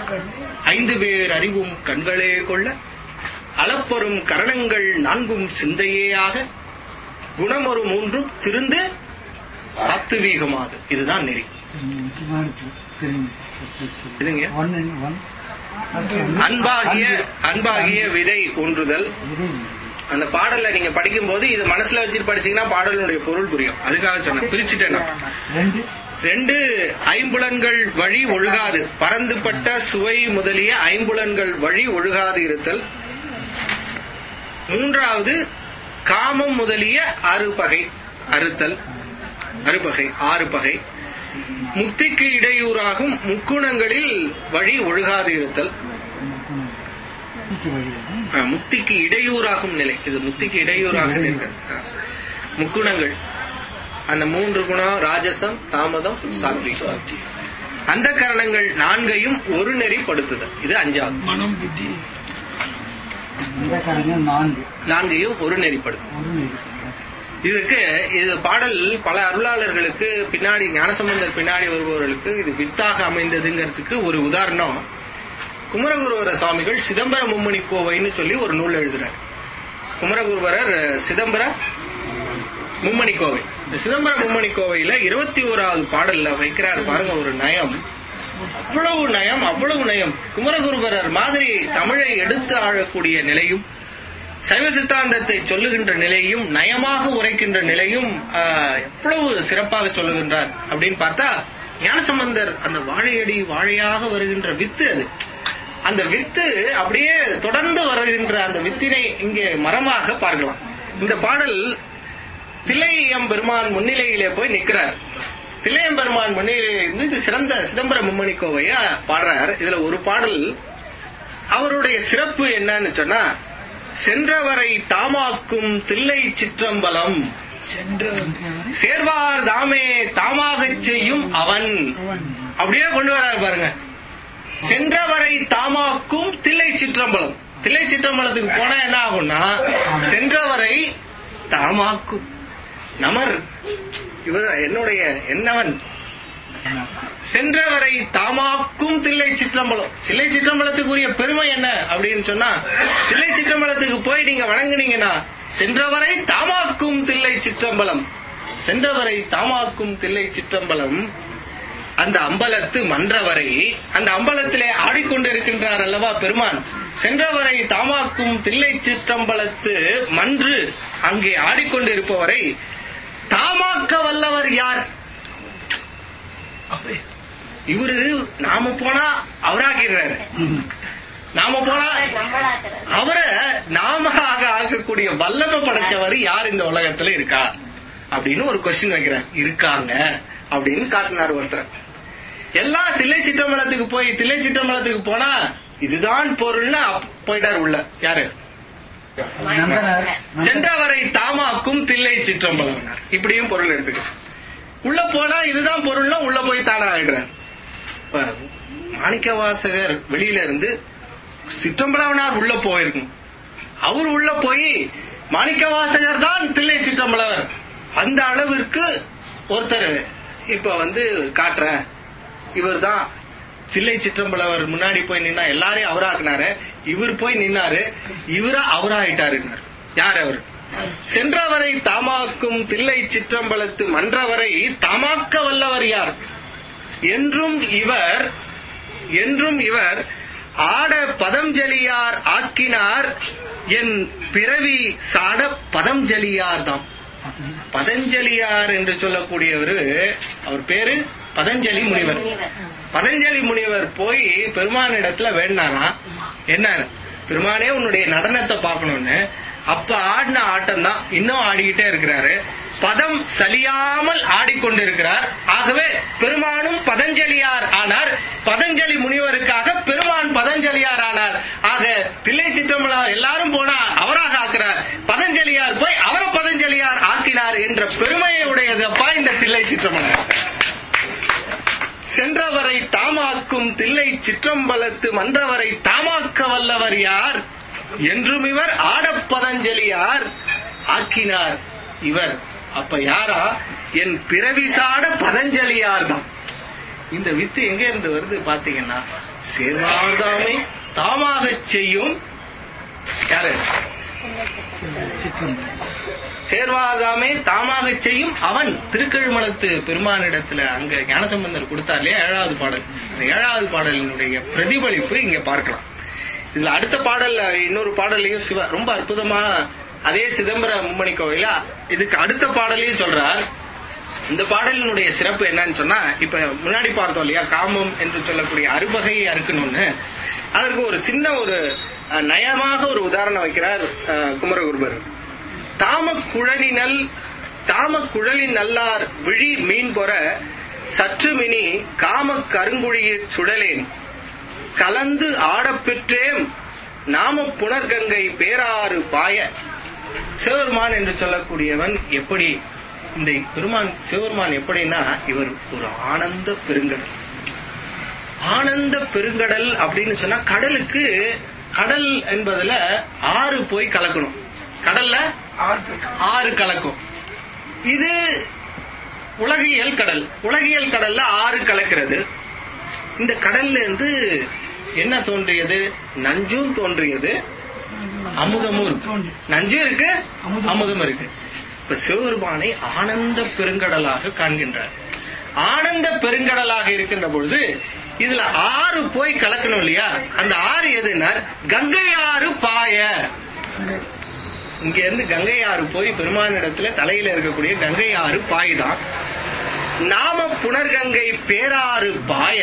ஐந்து பேர் அறிவும் கண்களே கொள்ள அளப்பெறும் கரணங்கள் நான்கும் சிந்தையேயாக குணமொரு மூன்றும் திருந்து சாத்துவீகமாது இதுதான் நெறி திரும்ப முக்கியமான தி- திரும்ப சொ- please சொல்லு. இதுங்க. One and one. First one. அன்பாகிய அன்பு. அன்பாகிய விதை ஊன்றுதல் விதை. அந்த பாடல்ல நீங்க படிக்கும்போது இது மனசுல வச்சுட்டு படிச்சீங்கன்னா பாடலுடைய பொருள் புரியும் அதுக்காக சொன்னேன் பிரிச்சுட்டேன் நான். ரெண்டு ரெண்டு ஐம்புலன்கள் வழி ஒழுகாது பரந்துபட்ட சுவை முதலிய ஐம்புலன்கள் வழி ஒழுகாது இருத்தல் மூன்றாவது காமம் முதலிய அறுபகை அறுத்தல் அறுபகை ஆறு பகை முக்திக்கு இடையூறாகும் முக்குணங்களில் வழி ஒழுகாது இருத்தல் முக்கிய வழி அது. ஆ, முக்திக்கு இடையூறாகும் நிலை இது முக்திக்கு இடையூறாக இருக்கு ஆ. முக்குணங்கள் அந்த மூன்று குணம் ராஜசம் தாமதம் சாத்விகம் அந்த கரணங்கள் நான்கையும் ஒரு நெறிப்படுத்துதல் இது அஞ்சாவது மனம் புத்தி இந்த காரணம் நான்கு நான்கையும் ஒரு நெறிப்படுத்தும் ஒரு இருக்கு. இதுக்கு இது பாடல் பல அருளாளர்களுக்கு பின்னாடி ஞானசம்பந்தர் பின்னாடி வருபவர்களுக்கு இது வித்தாக அமைந்ததுங்கிறதுக்கு ஒரு உதாரணம் குமரகுருவர சுவாமிகள் சிதம்பர மும்மணி கோவைன்னு சொல்லி ஒரு நூல் எழுதுறார் குமரகுருவரர் சிதம்பர மும்மணி கோவை இந்த சிதம்பர மும்மணி கோவையில இருபத்தி ஓராவது பாடல்ல வைக்கிறார் பாருங்க ஒரு நயம் அவ்வளவு நயம் அவ்வளவு நயம் குமரகுருபரர் மாதிரி தமிழை எடுத்து ஆழக்கூடிய நிலையும் சைவ சித்தாந்தத்தை சொல்லுகின்ற நிலையும் நயமாக உரைக்கின்ற நிலையும் ஆஹ், எவ்வளவு சிறப்பாக சொல்லுகின்றார் அப்படின்னு பார்த்தா ஞானசம்பந்தர் அந்த வாழையடி வாழையாக வருகின்ற வித்து அது அந்த வித்து அப்படியே தொடர்ந்து வருகின்ற அந்த வித்தினை இங்கே மரமாக பார்க்கலாம் இந்த பாடல் தில்லையம் பெருமான் முன்னிலையிலே போய் நிக்கிறார் தில்லையம் பெருமான் முன்னிலையில இருந்து இது சிறந்த சிதம்பர மும்மணி கோவைய பாடுறார் இதுல ஒரு பாடல் அவருடைய சிறப்பு என்னன்னு சொன்னா சென்றவரை தாமாக்கும் தில்லை சிற்றம்பலம் சேர்வார் தாமே தாமாகச் செய்யும் அவன் அப்படியே கொண்டு வராரு பாருங்க சென்றவரை தாமாக்கும் தில்லை சிற்றம்பலம் தில்லை சிற்றம்பலத்துக்கு போனா என்ன ஆகும்னா சென்றவரை தாமாக்கும் நமர் இவர் என்னுடைய என்னவன் சென்றவரை தாமாக்கும் தில்லை சிற்றம்பலம் தில்லை சிற்றம்பலத்துக்குரிய பெருமை என்ன அப்படின்னு சொன்னா தில்லை சிற்றம்பலத்துக்கு போய் நீங்க வணங்குனீங்கன்னா சென்றவரை தாமாக்கும் தில்லை சிற்றம்பலம் சென்றவரை தாமாக்கும் தில்லை சிற்றம்பலம் அந்த அம்பலத்து மன்றவரை அந்த அம்பலத்திலே ஆடிக்கொண்டு இருக்கின்றார் அல்லவா பெருமான் சென்றவரை தாமாக்கும் தில்லை சிற்றம்பலத்து மன்று அங்கே ஆடிக்கொண்டு இருப்பவரை தாமாக்க வல்லவர் யார் இவரு நாம போனா அவராக்கிடுறாரு நாம போனா அவரை நாம ஆக ஆக்கக்கூடிய வல்லமை படைச்சவர் யார் இந்த உலகத்துல இருக்கா அப்படின்னு ஒரு கொஸ்டின் வைக்கிறேன் இருக்காங்க அப்படின்னு காட்டினார் ஒருத்தர் எல்லா தில்லை சிற்றம்பலத்துக்கு போய் தில்லை சிற்றம்பலத்துக்கு போனா இதுதான் பொருள்னு அப்- போயிட்டார் உள்ள யாரு நந்தனார் சென்றவரை தாமாக்கும் தில்லை சிற்றம்பலம்னார் இப்படியும் பொருள் எடுத்துக்க உள்ள போனா இதுதான் பொருள்னா உள்ள போய் தானா ஆயிடுறார் இப்ப மாணிக்க வாசகர் வெளியில இருந்து சிற்றம்பலவனார் உள்ள போயிருக்கும் அவர் உள்ள போய் மாணிக்க வாசகர் தான் தில்லை சிற்றம்பலவர் அந்த அளவிற்கு ஒருத்தர் இப்ப வந்து காட்டுறேன் இவர் தான் தில்லை சிற்றம்பலவர் முன்னாடி போய் நின்னா எல்லாரையும் அவராக்குனாரு இவர் போய் நின்னாரு இவரா அவராயிட்டாருன்னாரு யார் அவர் சென்றவரை தாமாக்கும் தில்லை சிற்றம்பலத்து மன்றவரை தாமாக்க வல்லவர் யார் என்றும் இவர் என்றும் இவர் ஆட பதஞ்சலியார் ஆக்கினார் என் பிறவி சாட பதஞ்சலியார் தாம் பதஞ்சலியார் என்று சொல்லக்கூடியவர் அவர் பேரு பதஞ்சலி முனிவர் பதஞ்சலி முனிவர் போய் பெருமானிடத்துல வேண்டானா என்ன பெருமானே உன்னுடைய நடனத்தை பார்க்கணும்னு அப்ப ஆடின ஆட்டம் தான் இன்னும் ஆடிக்கிட்டே இருக்கிறாரு பதம் சலியாமல் ஆடிக்கொண்டிருக்கிறார் ஆகவே பெருமானும் பதஞ்சலியார் ஆனார் பதஞ்சலி முனிவருக்காக பெருமான் பதஞ்சலியார் ஆனார் ஆக தில்லை சிற்றம்பலா எல்லாரும் போனா அவராக ஆக்குறார் பதஞ்சலியார் போய் அவரை பதஞ்சலியார் ஆக்கினார் என்ற பெருமையை உடையதப்பா இந்த தில்லை சிற்றம்பலம் சென்றவரை தாமாக்கும் தில்லை சிற்றம்பலத்து மன்றவரை தாமாக்க வல்லவர் யார் என்றும் இவர் ஆடப்பதஞ்சலியார் ஆக்கினார் இவர் அப்ப யாரா என் பிறவிசாட பதஞ்சலியார் தான் இந்த வித்து எங்க இருந்து வருது பாத்தீங்கன்னா சேர்வார்தாமை தாமாக செய்யும் யாரு சிற்றம் சேர்வாதாமே தாமாக செய்யும் அவன் திருக்கழுமலத்து பெருமானிடத்துல அங்க ஞானசம்பந்தர் கொடுத்தார் இல்லையா ஏழாவது பாடல் இந்த ஏழாவது பாடலினுடைய பிரதிபலிப்பு இங்க பார்க்கலாம் இதுல அடுத்த பாடல் இன்னொரு பாடலையும் சிவ ரொம்ப அற்புதமா அதே சிதம்பர மும்மணி கோவில இதுக்கு அடுத்த பாடலையும் சொல்றார் இந்த பாடலினுடைய சிறப்பு என்னன்னு சொன்னா இப்ப முன்னாடி பார்த்தோம் இல்லையா காமம் என்று சொல்லக்கூடிய அறுபகையை அறுக்கணும்னு அதற்கு ஒரு சின்ன ஒரு அஹ், நயமாக ஒரு உதாரணம் வைக்கிறார் அஹ், குமரகுருபர் தாம குழலினல் தாம குழலின் நல்லார் விழி மீன் பொற சற்று மினி காம கருங்குழியிற் சுடலேன் கலந்து ஆடப்பெற்றேம் நாம புனர்கங்கை பேராறு பாய சிவபெருமான் என்று சொல்லக்கூடியவன் எப்படி இந்த பெருமான் சிவபெருமான் எப்படின்னா இவர் ஒரு ஆனந்த பெருங்கடல் ஆனந்த பெருங்கடல் அப்படின்னு சொன்னா கடலுக்கு கடல் என்பதுல ஆறு போய் கலக்கணும் கடல்ல ஆறு கலக்கும் இது உலகியல் கடல் உலகியல் கடல்ல ஆறு கலக்கிறது இந்த கடல்ல இருந்து என்ன தோன்றியது நஞ்சும் தோன்றியது அமுதமும் இருக்கு நஞ்சும் இருக்கு அமுதம். அமுதம் இருக்கு இப்ப சிவபெருமானை ஆனந்த பெருங்கடலாக காண்கின்றார் ஆனந்த பெருங்கடலாக இருக்கின்ற பொழுது இதுல ஆறு போய் கலக்கணும் இல்லையா அந்த ஆறு எதுன்னா கங்கை ஆறு பாய இங்க இருந்து கங்கை ஆறு போய் பெருமானிடத்துல தலையில இருக்கக்கூடிய கங்கை ஆறு பாய்தான் நாம புனர்கங்கை பேராறு பாய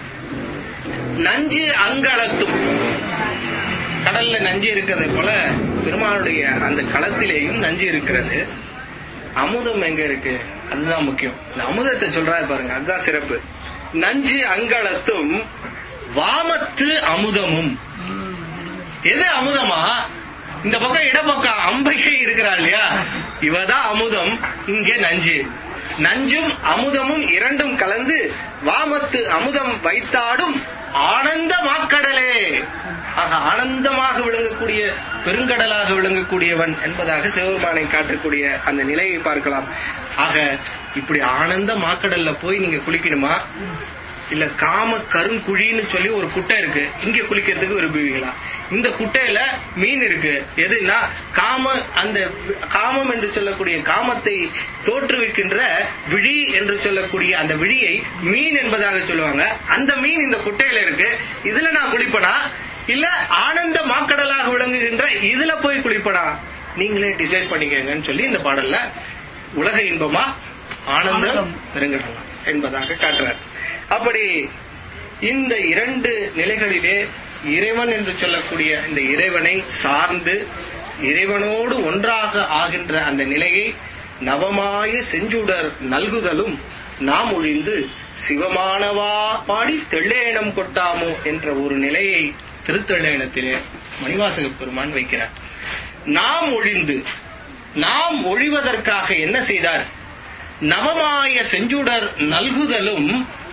நஞ்சு அங்களத்தும் கடல்ல நஞ்சு இருக்கிறது போல பெருமானுடைய அந்த களத்திலேயும் நஞ்சு இருக்கிறது அமுதம் எங்க இருக்கு அதுதான் முக்கியம் இந்த அமுதத்தை சொல்றாரு பாருங்க அதுதான் சிறப்பு நஞ்சு அங்களத்தும் வாமத்து அமுதமும் எது அமுதமா இந்த பக்கம் இடப்பக்கம் அம்பைக்கை இருக்கிறா இல்லையா இவதான் அமுதம் இங்கே நஞ்சு நஞ்சும் அமுதமும் இரண்டும் கலந்து வாமத்து அமுதம் வைத்தாடும் ஆனந்த மாக்கடலே ஆக ஆனந்தமாக விளங்கக்கூடிய பெருங்கடலாக விளங்கக்கூடியவன் என்பதாக சிவபெருமானை காட்டக்கூடிய அந்த நிலையை பார்க்கலாம் ஆக இப்படி ஆனந்த மாக்கடல்ல போய் நீங்க குளிக்கணுமா இல்ல காம கருங்குழின்னு சொல்லி ஒரு குட்டை இருக்கு இங்க குளிக்கிறதுக்கு விரும்புவீங்களா இந்த குட்டையில மீன் இருக்கு எதுனா காம அந்த காமம் என்று சொல்லக்கூடிய காமத்தை தோற்றுவிக்கின்ற விழி என்று சொல்லக்கூடிய அந்த விழியை மீன் என்பதாக சொல்லுவாங்க அந்த மீன் இந்த குட்டையில இருக்கு இதுல நான் குளிப்பனா இல்ல ஆனந்த மாக்கடலாக விளங்குகின்ற இதுல போய் குளிப்பனா நீங்களே டிசைட் பண்ணிக்கங்கன்னு சொல்லி இந்த பாடல்ல உலக இன்பமா ஆனந்தம் ஆனந்தம். பெருங்கடலாம் என்பதாக காட்டுறார் அப்படி இந்த இரண்டு நிலைகளிலே இறைவன் என்று சொல்லக்கூடிய இந்த இறைவனை சார்ந்து இறைவனோடு ஒன்றாக ஆகின்ற அந்த நிலையை நவமாய செஞ்சுடர் நல்குதலும் நாம் ஒழிந்து சிவமானவா பாடி தெள்ளேனம் கொட்டாமோ என்ற ஒரு நிலையை திருத்தள்ளேனத்திலே மணிவாசக பெருமான் வைக்கிறார் நாம் ஒழிந்து நாம் ஒழிவதற்காக என்ன செய்தார் நவமாய செஞ்சுடர் நல்குதலும்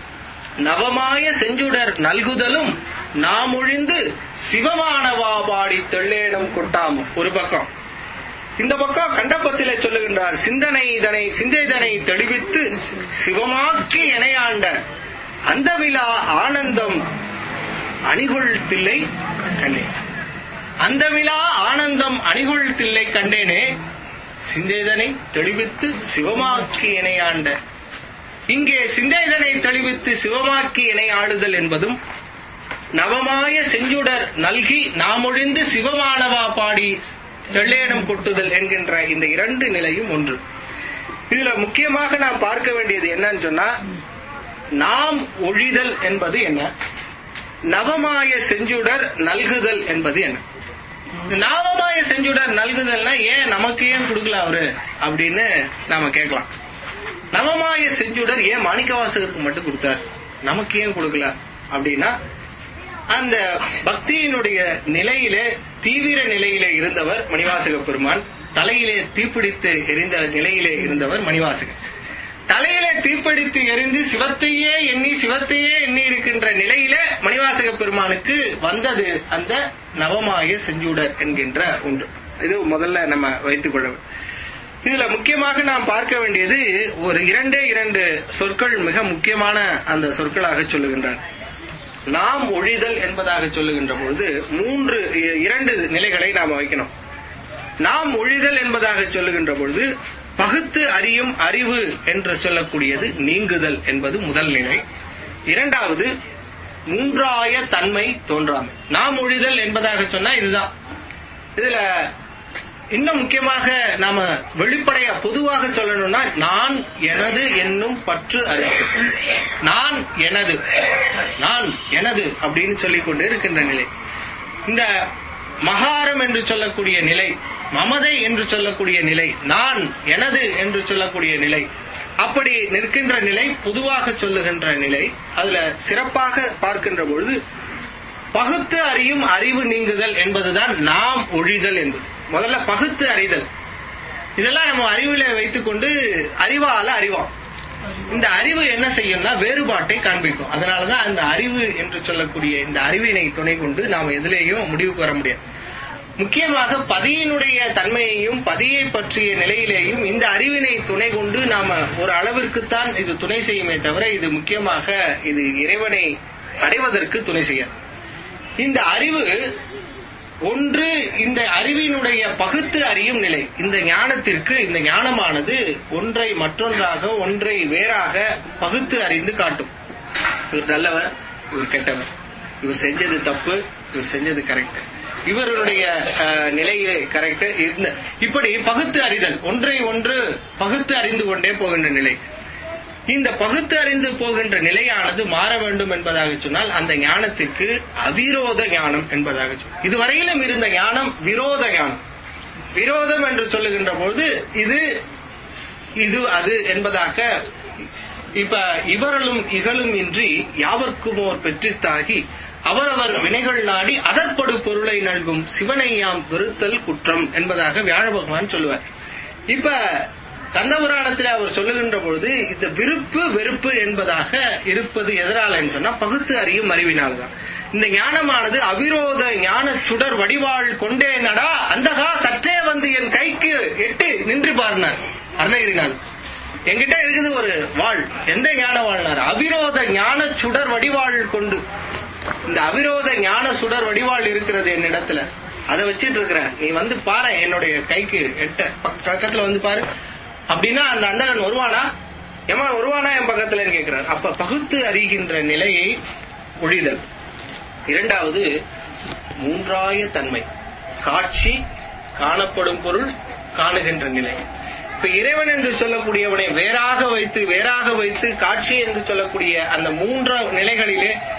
நவமாய செஞ்சுடர் நல்குதலும் நாம் ஒழிந்து சிவமானவா பாடி தெள்ளேனம் கொட்டாமோ ஒரு பக்கம் இந்த பக்கம் கண்டபத்திலே சொல்லுகின்றார் சிந்தனை இதனை சிந்தைதனை தெளிவித்து சிவமாக்கி இணையாண்ட அந்த விழா ஆனந்தம் அணிகொள் தில்லை கண்டேன் அந்த விழா ஆனந்தம் அணிகொள் தில்லை கண்டேனே சிந்தேதனை தெளிவித்து சிவமாக்கி இணையாண்ட இங்கே சிந்தேதனை தெளிவித்து சிவமாக்கி இணை ஆளுதல் என்பதும் நவமாய செஞ்சுடர் நல்கி நாமொழிந்து சிவமானவா பாடி தெள்ளேனம் கொட்டுதல் என்கின்ற இந்த இரண்டு நிலையும் ஒன்று இதுல முக்கியமாக நாம் பார்க்க வேண்டியது என்னன்னு சொன்னா நாம் ஒழிதல் என்பது என்ன நவமாய செஞ்சுடர் நல்குதல் என்பது என்ன இந்த நாமமாய செஞ்சுடர் நல்குதல்னா ஏன் நமக்கு ஏன் கொடுக்கல அவரு அப்படின்னு நாம கேட்கலாம் நவமாய செஞ்சுடர் ஏன் மாணிக்கவாசகருக்கு மட்டும் கொடுத்தார் நமக்கு ஏன் கொடுக்கல அப்படின்னா அந்த பக்தியினுடைய நிலையிலே தீவிர நிலையிலே இருந்தவர் மணிவாசக பெருமான் தலையிலே தீப்பிடித்து எரிந்த நிலையிலே இருந்தவர் மணிவாசகர் தலையிலே தீப்பிடித்து எரிந்து சிவத்தையே எண்ணி சிவத்தையே எண்ணி இருக்கின்ற நிலையிலே மணிவாசக பெருமானுக்கு வந்தது அந்த நவமாய செஞ்சூடர் என்கின்ற ஒன்று இது முதல்ல நம்ம வைத்துக் கொள்ள வேண்டும். இதுல முக்கியமாக நாம் பார்க்க வேண்டியது ஒரு இரண்டே இரண்டு சொற்கள் மிக முக்கியமான அந்த சொற்களாக சொல்லுகின்றார் நாம் ஒழிதல் என்பதாக சொல்லுகின்ற பொழுது மூன்று இ- இரண்டு நிலைகளை நாம் வைக்கணும் நாம் ஒழிதல் என்பதாக சொல்லுகின்ற பொழுது பகுத்து அறியும் அறிவு என்று சொல்லக்கூடியது நீங்குதல் என்பது முதல் நிலை இரண்டாவது மூன்றாய தன்மை தோன்றாமை நாம் ஒழிதல் என்பதாக சொன்னா இதுதான் இதுல இன்னும் முக்கியமாக நாம வெளிப்படையா பொதுவாக சொல்லணும்னா நான் எனது என்னும் பற்று அறிவு நான் எனது நான் எனது அப்படின்னு சொல்லிக் கொண்டு இருக்கின்ற நிலை இந்த மகாரம் என்று சொல்லக்கூடிய நிலை மமதை என்று சொல்லக்கூடிய நிலை நான் எனது என்று சொல்லக்கூடிய நிலை அப்படி நிற்கின்ற நிலை பொதுவாக சொல்லுகின்ற நிலை அதுல சிறப்பாக பார்க்கின்ற பொழுது பகுத்து அறியும் அறிவு நீங்குதல் என்பதுதான் நாம் ஒழிதல் என்பது முதல்ல பகுத்து அறிதல் இதெல்லாம் நம்ம அறிவில வைத்துக்கொண்டு அறிவால அறிவோம் இந்த அறிவு என்ன செய்யும்னா வேறுபாட்டை காண்பிக்கும் அதனாலதான் அந்த அறிவு என்று சொல்லக்கூடிய இந்த அறிவினை துணை கொண்டு நாம் எதிலேயும் முடிவுக்கு வர முடியாது முக்கியமாக பதியினுடைய தன்மையையும் பதியை பற்றிய நிலையிலேயும் இந்த அறிவினை துணை கொண்டு நாம ஒரு அளவிற்குத்தான் இது துணை செய்யுமே தவிர இது முக்கியமாக இது இறைவனை அடைவதற்கு துணை செய்யாது இந்த அறிவு ஒன்று இந்த அறிவினுடைய பகுத்து அறியும் நிலை இந்த ஞானத்திற்கு இந்த ஞானமானது ஒன்றை மற்றொன்றாக ஒன்றை வேறாக பகுத்து அறிந்து காட்டும் இவர் நல்லவர் இவர் கெட்டவர் இவர் செஞ்சது தப்பு இவர் செஞ்சது கரெக்ட் இவருடைய அஹ், நிலையே கரெக்ட் இந்த இப்படி பகுத்து அறிதல் ஒன்றை ஒன்று பகுத்து அறிந்து கொண்டே போகின்ற நிலை இந்த பகுத்து அறிந்து போகின்ற நிலையானது மாற வேண்டும் என்பதாக சொன்னால் அந்த ஞானத்திற்கு அவிரோத ஞானம் என்பதாக சொல் இதுவரையிலும் இருந்த ஞானம் விரோத ஞானம் விரோதம் என்று சொல்லுகின்ற பொழுது இது இது அது என்பதாக இப்ப இவர்களும் இகழும் இன்றி யாவர்க்குமோர் பெற்றித்தாகி அவரவர் வினைகள் நாடி அதற்படு பொருளை நல்கும் சிவனை யாம் வெறுத்தல் குற்றம் என்பதாக வியாழ பகவான் சொல்லுவார் இப்ப கந்தபுராணத்தில் அவர் சொல்லுகின்ற பொழுது இந்த விருப்பு வெறுப்பு என்பதாக இருப்பது எதனாலன்னு சொன்னா பகுத்து அறியும் அறிவினால்தான் இந்த ஞானமானது அவிரோத ஞான சுடர் வடிவாள் கொண்டே நடா அந்தகா சற்றே வந்து என் கைக்கு எட்டு நின்று பாருனார் அருணகிரிநாத் என்கிட்ட இருக்குது ஒரு வாழ் எந்த ஞான வாழ்னார் அவிரோத ஞான சுடர் வடிவாள் கொண்டு இந்த அவிரோத ஞான சுடர் வடிவாள் இருக்கிறது என்னிடத்துல அதை வச்சிட்டு இருக்கிறேன் நீ வந்து பாரு என்னுடைய கைக்கு எட்ட பக்க- பக்கத்துல வந்து பாரு அப்படின்னா அந்த அந்தகன் வருவானா ஏமா வருவானா என் பக்கத்துலன்னு கேட்கிறார் அப்ப பகுத்து அறிகின்ற நிலையை ஒழிதல் இரண்டாவது மூன்றாய தன்மை காட்சி காணப்படும் பொருள் காணுகின்ற நிலை இப்ப இறைவன் என்று சொல்லக்கூடியவனை வேறாக வைத்து வேறாக வைத்து காட்சி என்று சொல்லக்கூடிய அந்த மூன்று நிலைகளிலே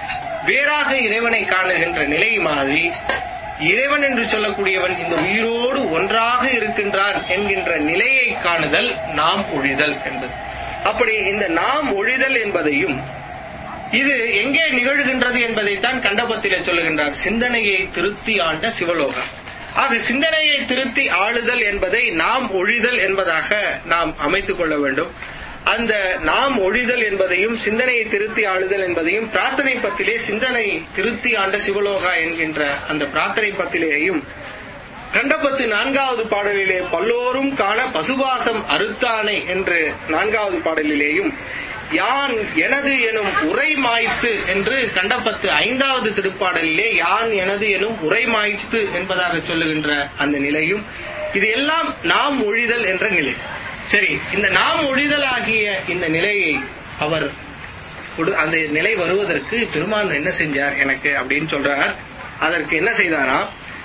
வேறாக இறைவனை காணுகின்ற நிலை மாதிரி இறைவன் என்று சொல்லக்கூடியவன் இந்த உயிரோடு ஒன்றாக இருக்கின்றான் என்கின்ற நிலையை காணுதல் நாம் ஒழிதல் என்பது அப்படி இந்த நாம் ஒழிதல் என்பதையும் இது எங்கே நிகழ்கின்றது என்பதைத்தான் கண்டபத்திலே சொல்லுகின்றார் சிந்தனையை திருத்தி ஆண்ட சிவலோகம் ஆக சிந்தனையை திருத்தி ஆளுதல் என்பதை நாம் ஒழிதல் என்பதாக நாம் அமைத்துக் கொள்ள வேண்டும் அந்த நாம் ஒழிதல் என்பதையும் சிந்தனையை திருத்தி ஆளுதல் என்பதையும் பிரார்த்தனை பத்திலே சிந்தனை திருத்தி ஆண்ட சிவலோகா என்கின்ற அந்த பிரார்த்தனை பத்திலேயும் கண்டபத்து நான்காவது பாடலிலே பல்லோரும் காண பசுபாசம் அறுத்தானை என்று நான்காவது பாடலிலேயும் யான் எனது எனும் உரை மாய்த்து என்று கண்டபத்து ஐந்தாவது திருப்பாடலிலே யான் எனது எனும் உரை மாய்த்து என்பதாக சொல்லுகின்ற அந்த நிலையும் இது எல்லாம் நாம் ஒழிதல் என்ற நிலை சரி இந்த நாம் ஒழிதல் ஆகிய இந்த நிலையை அவர் கொடு- அந்த நிலை வருவதற்கு பெருமான் என்ன செஞ்சார் எனக்கு அப்படின்னு சொல்றார் அதற்கு என்ன செய்தாரா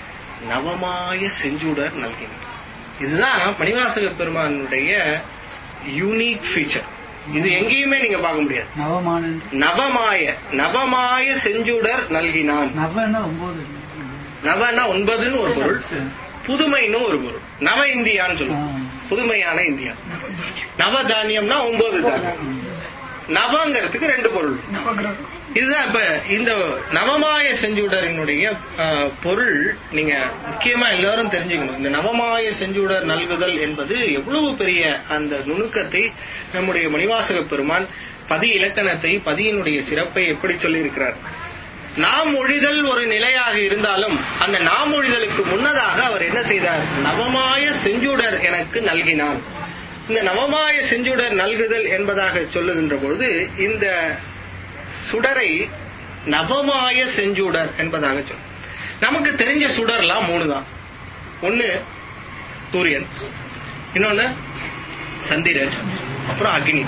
நவமாய செஞ்சுடர் நல்கினார் இதுதான் மணிவாசக பெருமானுடைய யூனிக் ஃபீச்சர் இது எங்கேயுமே நீங்க பார்க்க முடியாது நவமானன் நவமாய நவமாய செஞ்சுடர் நல்கினான் நவன்னா ஒன்பது நவன்னா ஒன்பதுன்னு ஒரு பொருள் சரி. புதுமைன்னு ஒரு பொருள் நவ இந்தியான்னு ஆ. சொல்லுவோம் புதுமையான இந்தியா நவதானியம்னா ஒன்பது தானியம் ம். நவங்கிறதுக்கு ரெண்டு பொருள் இதுதான் இப்ப இந்த நவமாய செஞ்சுடரினுடைய அஹ், பொருள் நீங்க முக்கியமா எல்லாரும் தெரிஞ்சுக்கணும் இந்த நவமாய செஞ்சுடர் நல்குதல் என்பது எவ்வளவு பெரிய அந்த நுணுக்கத்தை நம்முடைய மணிவாசக பெருமான் பதி இலக்கணத்தை பதியினுடைய சிறப்பை எப்படி சொல்லியிருக்கிறார் நாம் ஒழிதல் ஒரு நிலையாக இருந்தாலும் அந்த நாம் ஒழிதலுக்கு முன்னதாக அவர் என்ன செய்தார் நவமாய செஞ்சுடர் எனக்கு நல்கினார் இந்த நவமாய செஞ்சுடர் நல்குதல் என்பதாக சொல்லுகின்ற பொழுது இந்த சுடரை நவமாய செஞ்சுடர் என்பதாக சொல் நமக்கு தெரிஞ்ச சுடர்லாம் மூணு தான் ஒன்னு சூரியன் இன்னொன்னு சந்திரன் அப்புறம் அக்னி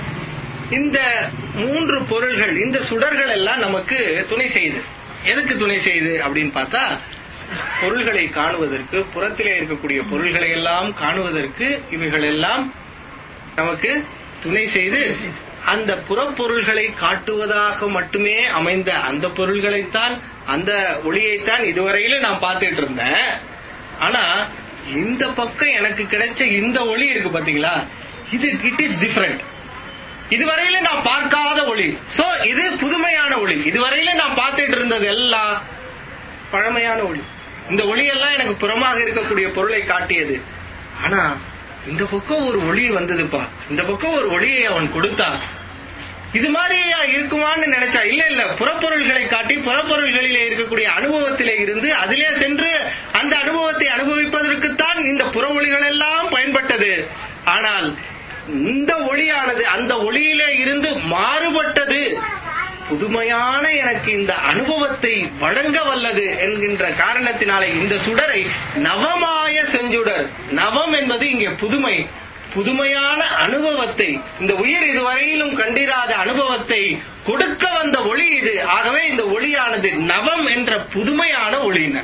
இந்த மூன்று பொருள்கள் இந்த சுடர்கள் எல்லாம் நமக்கு துணை செய்யுது எதுக்கு துணை செய்யுது அப்படின்னு பார்த்தா பொருள்களை காணுவதற்கு புறத்திலே இருக்கக்கூடிய பொருள்களை எல்லாம் காணுவதற்கு இவைகள் எல்லாம் நமக்கு துணை செய்து அந்த புறப்பொருள்களை காட்டுவதாக மட்டுமே அமைந்த அந்த பொருள்களைத்தான் அந்த ஒளியைத்தான் இதுவரையிலும் நான் பார்த்துட்டு இருந்தேன் ஆனா இந்த பக்கம் எனக்கு கிடைச்ச இந்த ஒளி இருக்கு பாத்தீங்களா இது இட் இஸ் டிஃபரெண்ட் இதுவரையில நான் பார்க்காத ஒளி சோ இது புதுமையான ஒளி இதுவரையில நான் பார்த்துட்டு இருந்தது எல்லாம் பழமையான ஒளி இந்த ஒளி எல்லாம் எனக்கு புறமாக இருக்கக்கூடிய பொருளை காட்டியது ஆனா இந்த பக்கம் ஒரு ஒளி வந்ததுப்பா இந்த பக்கம் ஒரு ஒளியை அவன் கொடுத்தான் இது மாதிரியா இருக்குமான்னு நினைச்சா இல்ல இல்ல புறப்பொருள்களை காட்டி புறப்பொருள்களிலே இருக்கக்கூடிய அனுபவத்திலே இருந்து அதிலே சென்று அந்த அனுபவத்தை அனுபவிப்பதற்குத்தான் இந்த புற ஒளிகள் எல்லாம் பயன்பட்டது ஆனால் இந்த ஒளியானது அந்த ஒளியிலே இருந்து மாறுபட்டது புதுமையான எனக்கு இந்த அனுபவத்தை வழங்க வல்லது என்கின்ற காரணத்தினாலே இந்த சுடரை நவமாய செஞ்சுடர் நவம் என்பது இங்கே புதுமை புதுமையான அனுபவத்தை இந்த உயிர் இதுவரையிலும் கண்டிராத அனுபவத்தை கொடுக்க வந்த ஒளி இது ஆகவே இந்த ஒளியானது நவம் என்ற புதுமையான ஒளியினர்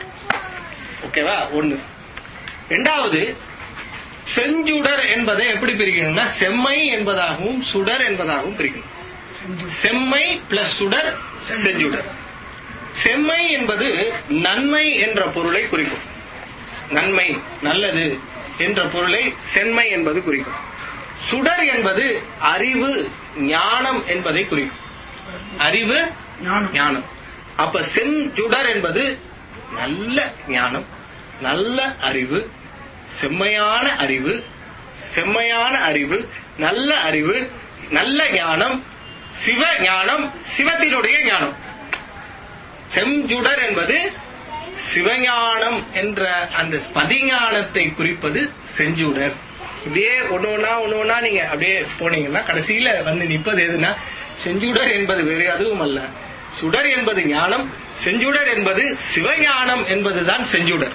ஓகேவா ஒண்ணு ரெண்டாவது செஞ்சுடர் என்பதை எப்படி பிரிக்கணும்னா செம்மை என்பதாகவும் சுடர் என்பதாகவும் பிரிக்கணும் செம்மை பிளஸ் சுடர் செஞ்சுடர் செம்மை என்பது நன்மை என்ற பொருளை குறிக்கும் நன்மை நல்லது என்ற பொருளை செம்மை என்பது குறிக்கும் சுடர் என்பது அறிவு ஞானம் என்பதை குறிக்கும் அறிவு ஞானம் அப்ப செஞ்சுடர் என்பது நல்ல ஞானம் நல்ல அறிவு செம்மையான அறிவு செம்மையான அறிவு நல்ல அறிவு நல்ல ஞானம் சிவ ஞானம் சிவத்தினுடைய ஞானம் செஞ்சுடர் என்பது சிவஞானம் என்ற அந்த பதிஞானத்தை குறிப்பது செஞ்சுடர் இப்படியே ஒண்ணு ஒண்ணா ஒண்ணு ஒண்ணா நீங்க அப்படியே போனீங்கன்னா கடைசியில வந்து நிப்பது எதுனா செஞ்சுடர் என்பது வேறு அதுவும் அல்ல சுடர் என்பது ஞானம் செஞ்சுடர் என்பது சிவஞானம் என்பதுதான் செஞ்சுடர்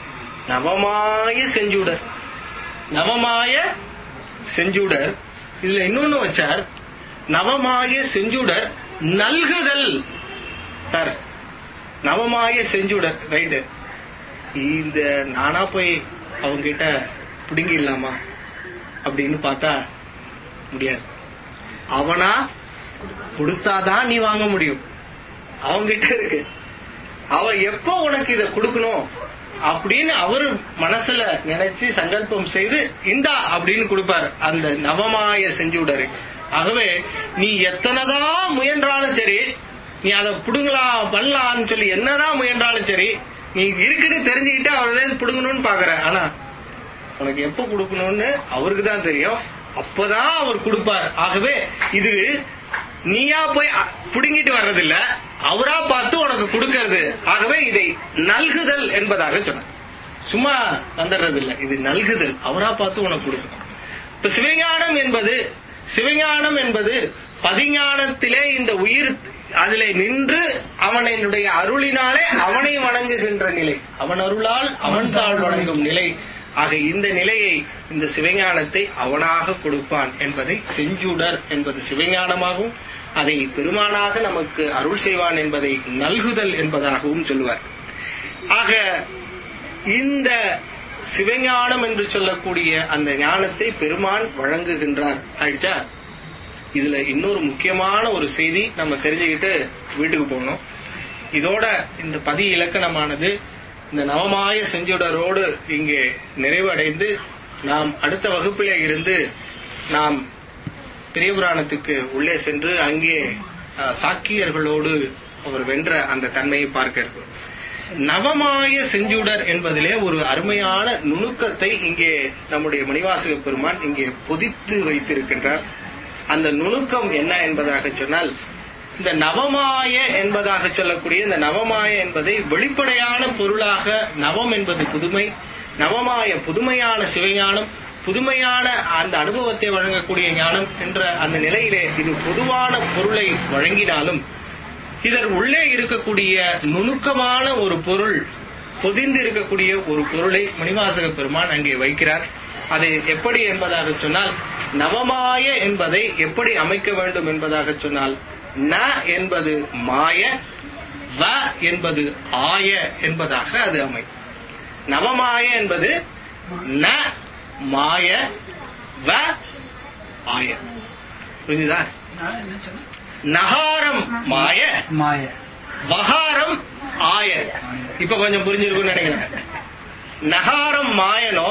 நவமாய செஞ்சுடர் நவமாய செஞ்சுடர் இதுல இன்னொன்னு வச்சார் நவமாய செஞ்சுடர் நல்குதல் சார் நவமாய செஞ்சுடர் ரைட்டு இந்த நானா போய் அவங்க கிட்ட பிடுங்கிடலாமா அப்படின்னு பார்த்தா முடியாது அவனா கொடுத்தாதான் நீ வாங்க முடியும் அவங்கிட்ட இருக்கு அவன் எப்போ உனக்கு இத கொடுக்கணும் அப்படின்னு அவரு மனசுல நினைச்சு சங்கல்பம் செய்து இந்தா அப்படின்னு கொடுப்பாரு அந்த நவமாய செஞ்சு விடாரு ஆகவே நீ எத்தனைதான் முயன்றாலும் சரி நீ அதை புடுங்கலாம் பண்ணலாம்னு சொல்லி என்னதான் முயன்றாலும் சரி நீ இருக்குன்னு தெரிஞ்சுக்கிட்டு அவர்தான் புடுங்கணும்னு பாக்குற ஆனா உனக்கு எப்ப கொடுக்கணும்னு அவருக்கு தான் தெரியும் அப்பதான் அவர் கொடுப்பார் ஆகவே இது நீயா போய் அ- புடுங்கிட்டு வர்றதில்ல அவரா பார்த்து உனக்கு கொடுக்கறது ஆகவே இதை நல்குதல் என்பதாக சொன்னார் சும்மா வந்துடுறது இல்ல இது நல்குதல் அவரா பார்த்து உனக்கு கொடுக்கணும் இப்ப சிவஞானம் என்பது சிவஞானம் என்பது பதிஞானத்திலே இந்த உயிர் அதிலே நின்று அவனுடைய அருளினாலே அவனை வணங்குகின்ற நிலை அவன் அருளால் அவன் தாழ் வணங்கும் நிலை ஆக இந்த நிலையை இந்த சிவஞானத்தை அவனாக கொடுப்பான் என்பதை செஞ்சுடர் என்பது சிவஞானமாகவும் அதை பெருமானாக நமக்கு அருள் செய்வான் என்பதை நல்குதல் என்பதாகவும் சொல்லுவார் ஆக இந்த சிவஞானம் என்று சொல்லக்கூடிய அந்த ஞானத்தை பெருமான் வழங்குகின்றார் ஆயிடுச்சா இதுல இன்னொரு முக்கியமான ஒரு செய்தி நம்ம தெரிஞ்சுக்கிட்டு வீட்டுக்கு போகணும் இதோட இந்த பதி இலக்கணமானது இந்த நவமாய செஞ்சுடரோடு இங்கே நிறைவடைந்து நாம் அடுத்த வகுப்பிலே இருந்து நாம் பெரிய புராணத்துக்கு உள்ளே சென்று அங்கே அஹ், சாக்கியர்களோடு அவர் வென்ற அந்த தன்மையை பார்க்க இருக்கிறோம் நவமாய செஞ்சுடர் என்பதிலே ஒரு அருமையான நுணுக்கத்தை இங்கே நம்முடைய மணிவாசக பெருமான் இங்கே பொதித்து வைத்திருக்கின்றார் அந்த நுணுக்கம் என்ன என்பதாக சொன்னால் இந்த நவமாய என்பதாக சொல்லக்கூடிய இந்த நவமாய என்பதை வெளிப்படையான பொருளாக நவம் என்பது புதுமை நவமாய புதுமையான சிவஞானம் புதுமையான அந்த அனுபவத்தை வழங்கக்கூடிய ஞானம் என்ற அந்த நிலையிலே இது பொதுவான பொருளை வழங்கினாலும் இதன் உள்ளே இருக்கக்கூடிய நுணுக்கமான ஒரு பொருள் பொதிந்து இருக்கக்கூடிய ஒரு பொருளை மணிவாசக பெருமான் அங்கே வைக்கிறார் அது எப்படி என்பதாக சொன்னால் நவமாய என்பதை எப்படி அமைக்க வேண்டும் என்பதாக சொன்னால் ந என்பது மாய வ என்பது ஆய என்பதாக அது அமை நவமாய என்பது ந மாய வ ஆய புரிஞ்சுதா நகாரம் மாய மாய வகாரம் ஆய இப்ப கொஞ்சம் புரிஞ்சிருக்கும்னு நினைக்கிறேன் நகாரம் மாயனோ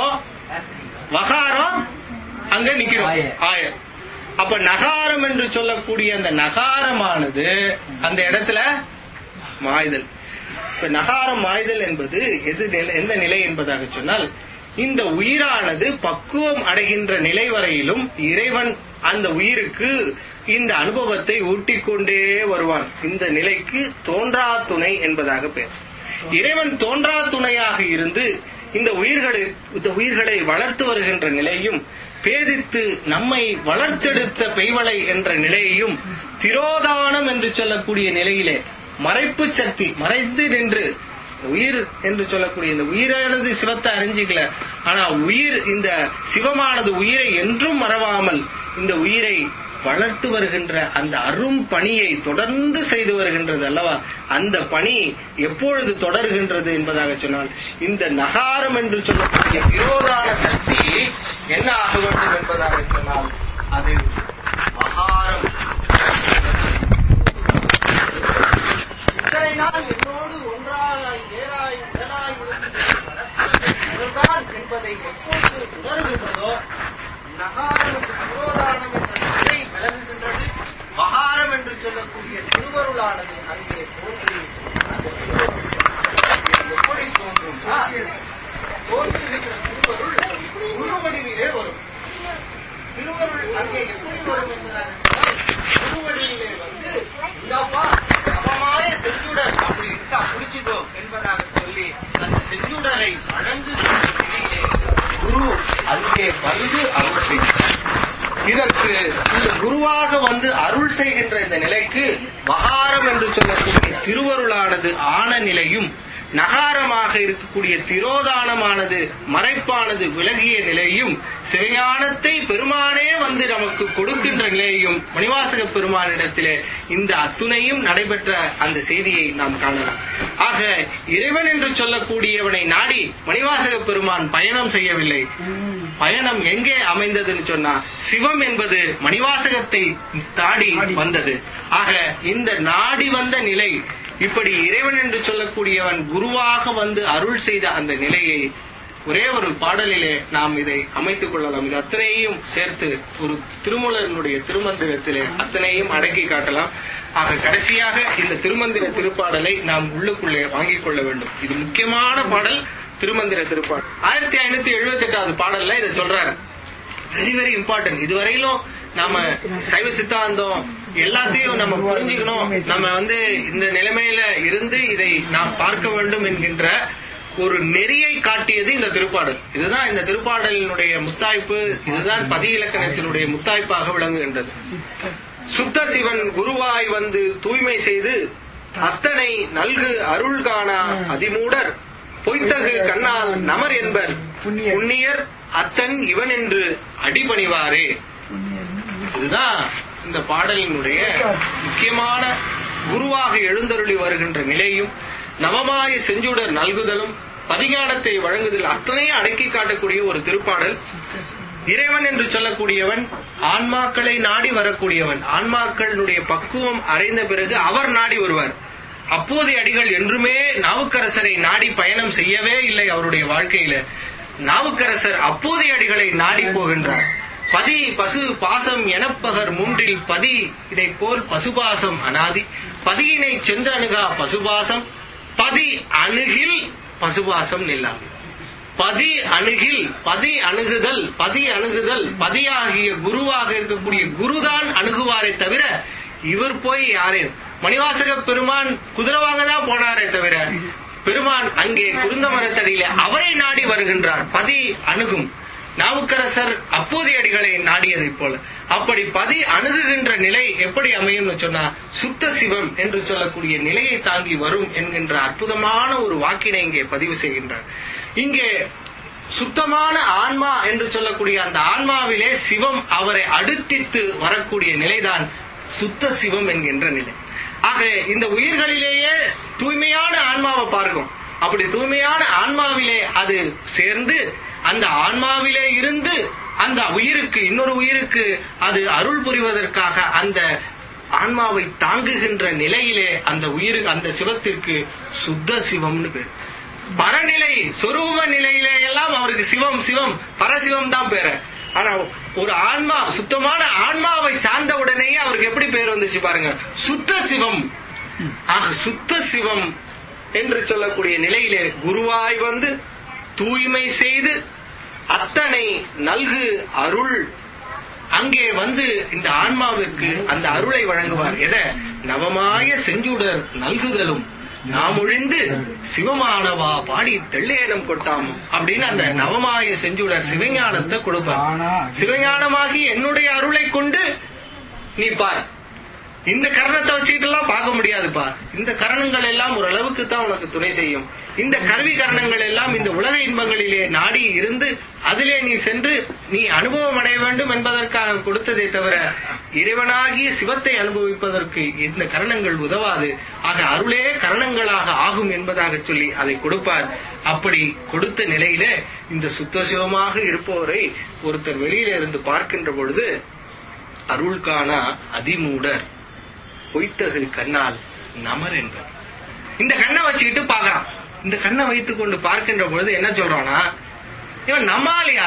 வகாரம் அங்க நிக்கிறோம் ஆய. ஆய அப்ப நகாரம் என்று சொல்லக்கூடிய அந்த நகாரமானது அந்த இடத்துல மாய்தல் இப்ப நகாரம் மாய்தல் என்பது எது நிலை- எந்த நிலை என்பதாக சொன்னால் இந்த உயிரானது பக்குவம் அடைகின்ற நிலை வரையிலும் இறைவன் அந்த உயிருக்கு இந்த அனுபவத்தை ஊட்டிக் கொண்டே வருவான் இந்த நிலைக்கு தோன்றா துணை என்பதாக பெயர் இறைவன் தோன்றா துணையாக இருந்து இந்த உயிர்களை இந்த உயிர்களை வளர்த்து வருகின்ற நிலையும் பேதித்து நம்மை வளர்த்தெடுத்த பெய்வளை என்ற நிலையையும் திரோதானம் என்று சொல்லக்கூடிய நிலையிலே மறைப்பு சக்தி மறைந்து நின்று உயிர் என்று சொல்லக்கூடிய இந்த உயிரானது சிவத்தை அறிஞ்சிக்கல ஆனா உயிர் இந்த சிவமானது உயிரை என்றும் மறவாமல் இந்த உயிரை வளர்த்து வருகின்ற அந்த அரும் பணியை தொடர்ந்து செய்து வருகின்றது அல்லவா அந்த பணி எப்பொழுது தொடர்கின்றது என்பதாக சொன்னால் இந்த நகாரம் என்று சொல்லக்கூடிய விரோதான சக்தி என்ன ஆக வேண்டும் என்பதாக சொன்னால் அது மகாரம் இத்தனை நாள் என்னோடு ஒன்றாய் நேராய் உடனாய் உழல்தான் என்பதை எப்போது உணர்கின்றதோ நகாரம் என்று விரோதானம் என்ற நிலை விளங்குகின்றது மகாரம் என்று சொல்லக்கூடிய திருவருளானது அங்கே தோன்றி அந்த திருவருள் எப்படி தோன்றும் தோன்றுகின்ற திருவருள் உருவடிவிலே வரும் திருவருள் அங்கே எப்படி வரும் என்பதாக சொன்னால், திருவடியிலே வந்து இந்தாப்பா சமமாய செஞ்சுடர் அப்படி இருக்கா புடிச்சுக்கோ என்பதாக சொல்லி அந்த செஞ்சுடரை வழங்குகின்ற நிலையிலே குரு அங்கே வந்து அருள் செய்கிறார் இதற்கு இந்த குருவாக வந்து அருள் செய்கின்ற இந்த நிலைக்கு மகாரம் என்று சொல்லக்கூடிய திருவருளானது ஆன நிலையும் நகாரமாக இருக்கக்கூடிய திரோதானமானது மறைப்பானது விலகிய நிலையும் சிவஞானத்தை பெருமானே வந்து நமக்கு கொடுக்கின்ற நிலையும் மணிவாசக பெருமானிடத்திலே இந்த அத்துணையும் நடைபெற்ற அந்த செய்தியை நாம் காணலாம் ஆக இறைவன் என்று சொல்லக்கூடியவனை நாடி மணிவாசக பெருமான் பயணம் செய்யவில்லை பயணம் எங்கே அமைந்ததுன்னு சொன்னா சிவம் என்பது மணிவாசகத்தை தாடி வந்தது ஆக இந்த நாடி வந்த நிலை இப்படி இறைவன் என்று சொல்லக்கூடியவன் குருவாக வந்து அருள் செய்த அந்த நிலையை ஒரே ஒரு பாடலிலே நாம் இதை அமைத்துக் கொள்ளலாம் இது அத்தனையும் சேர்த்து ஒரு திருமூலனுடைய திருமந்திரத்திலே அத்தனையும் அடக்கி காட்டலாம் ஆக கடைசியாக இந்த திருமந்திர திருப்பாடலை நாம் உள்ளுக்குள்ளே வாங்கிக் கொள்ள வேண்டும் இது முக்கியமான பாடல் திருமந்திர திருப்பாடல் ஆயிரத்தி ஐநூத்தி எழுபத்தி எட்டாவது பாடல்ல இதை சொல்றாரு வெரி வெரி இம்பார்ட்டன்ட் இதுவரையிலும் நாம சைவ சித்தாந்தம் எல்லாத்தையும் நம்ம புரிஞ்சுக்கணும் நம்ம வந்து இந்த நிலைமையில இருந்து இதை நாம் பார்க்க வேண்டும் என்கின்ற ஒரு நெறியை காட்டியது இந்த திருப்பாடல் இதுதான் இந்த திருப்பாடலினுடைய முத்தாய்ப்பு இதுதான் பதி இலக்கணத்தினுடைய முத்தாய்ப்பாக விளங்குகின்றது சுத்த சிவன் குருவாய் வந்து தூய்மை செய்து அத்தனை நல்கு அருள் காணா அதிமூடர் பொய்த்தகு கண்ணால் நமர் என்பர் புண்ணியர். புண்ணியர் அத்தன் இவன் என்று அடிபணிவாரே இதுதான் இந்த பாடலினுடைய முக்கியமான குருவாக எழுந்தருளி வருகின்ற நிலையும் நவமாய செஞ்சுடர் நல்குதலும் பதிஞானத்தை வழங்குதல் அத்தனையும் அடக்கி காட்டக்கூடிய ஒரு திருப்பாடல் இறைவன் என்று சொல்லக்கூடியவன் ஆன்மாக்களை நாடி வரக்கூடியவன் ஆன்மாக்களுடைய பக்குவம் அடைந்த பிறகு அவர் நாடி வருவார் அப்போதைய அடிகள் என்றுமே நாவுக்கரசரை நாடி பயணம் செய்யவே இல்லை அவருடைய வாழ்க்கையில நாவுக்கரசர் அப்போதைய அடிகளை நாடி போகின்றார் பதி பசு பாசம் எனப்பகர் மூன்றில் பதி இதை போல் பசுபாசம் அனாதி பதியினை சென்றணுகா பசுபாசம் பதி அணுகில் பசுபாசம் நில்லாது பதி அணுகில் பதி அணுகுதல் பதி அணுகுதல் பதியாகிய குருவாக இருக்கக்கூடிய குருதான் அணுகுவாரே தவிர இவர் போய் யாரே மணிவாசக பெருமான் குதிரை வாங்க தான் போனாரே தவிர பெருமான் அங்கே குருந்த மரத்தடியில அவரை நாடி வருகின்றார் பதி அணுகும் நாவுக்கரசர் அப்போதைய அடிகளை நாடியதைப் போல அப்படி பதி அணுகுகின்ற நிலை எப்படி அமையும்னு சொன்னா சுத்த சிவம் என்று சொல்லக்கூடிய நிலையை தாங்கி வரும் என்கின்ற அற்புதமான ஒரு வாக்கினை இங்கே பதிவு செய்கின்றார் இங்கே சுத்தமான ஆன்மா என்று சொல்லக்கூடிய அந்த ஆன்மாவிலே சிவம் அவரை அடுத்தித்து வரக்கூடிய நிலைதான் சுத்த சிவம் என்கின்ற நிலை ஆக இந்த உயிர்களிலேயே தூய்மையான ஆன்மாவை பார்க்கும் அப்படி தூய்மையான ஆன்மாவிலே அது சேர்ந்து அந்த ஆன்மாவிலே இருந்து அந்த உயிருக்கு இன்னொரு உயிருக்கு அது அருள் புரிவதற்காக அந்த ஆன்மாவை தாங்குகின்ற நிலையிலே அந்த உயிர் அந்த சிவத்திற்கு சுத்த சிவம்னு பேர் பரநிலை சொரூப நிலையிலே எல்லாம் அவருக்கு சிவம் சிவம் பரசிவம் தான் பேரு ஆனா ஒரு ஆன்மா சுத்தமான ஆன்மாவை சார்ந்த உடனேயே அவருக்கு எப்படி பேர் வந்துச்சு பாருங்க சுத்த சிவம் ஆக சுத்த சிவம் என்று சொல்லக்கூடிய நிலையிலே குருவாய் வந்து தூய்மை செய்து அத்தனை நல்கு அருள் அங்கே வந்து இந்த ஆன்மாவிற்கு அந்த அருளை வழங்குவார் எத நவமாய செஞ்சுடர் நல்குதலும் நாம் ஒழிந்து சிவமானவா பாடி தெள்ளேனம் கொட்டாம் அப்படின்னு அந்த நவமாய செஞ்சுடர் சிவஞானத்தை கொடுப்பார் சிவஞானமாகி என்னுடைய அருளை கொண்டு நீ பார் இந்த கரணத்தை வச்சுக்கிட்டு எல்லாம் பார்க்க முடியாதுப்பா இந்த கரணங்கள் எல்லாம் ஓரளவுக்கு தான் உனக்கு துணை செய்யும் இந்த கருவி கரணங்கள் எல்லாம் இந்த உலக இன்பங்களிலே நாடி இருந்து அதிலே நீ சென்று நீ அனுபவம் அடைய வேண்டும் என்பதற்காக கொடுத்ததே தவிர இறைவனாகிய சிவத்தை அனுபவிப்பதற்கு இந்த கரணங்கள் உதவாது ஆக அருளே கரணங்களாக ஆகும் என்பதாக சொல்லி அதை கொடுப்பார் அப்படி கொடுத்த நிலையில இந்த சுத்த சிவமாக இருப்பவரை ஒருத்தர் வெளியில இருந்து பார்க்கின்ற பொழுது அருள் காணா அதிமூடர் பொய்த்தகு கண்ணால் நமர் என்பர் இந்த கண்ணை வச்சுக்கிட்டு பார்க்கறான் இந்த கண்ணை வைத்துக் கொண்டு பார்க்கின்ற பொழுது என்ன சொல்றானா இவன் நம்மாலியா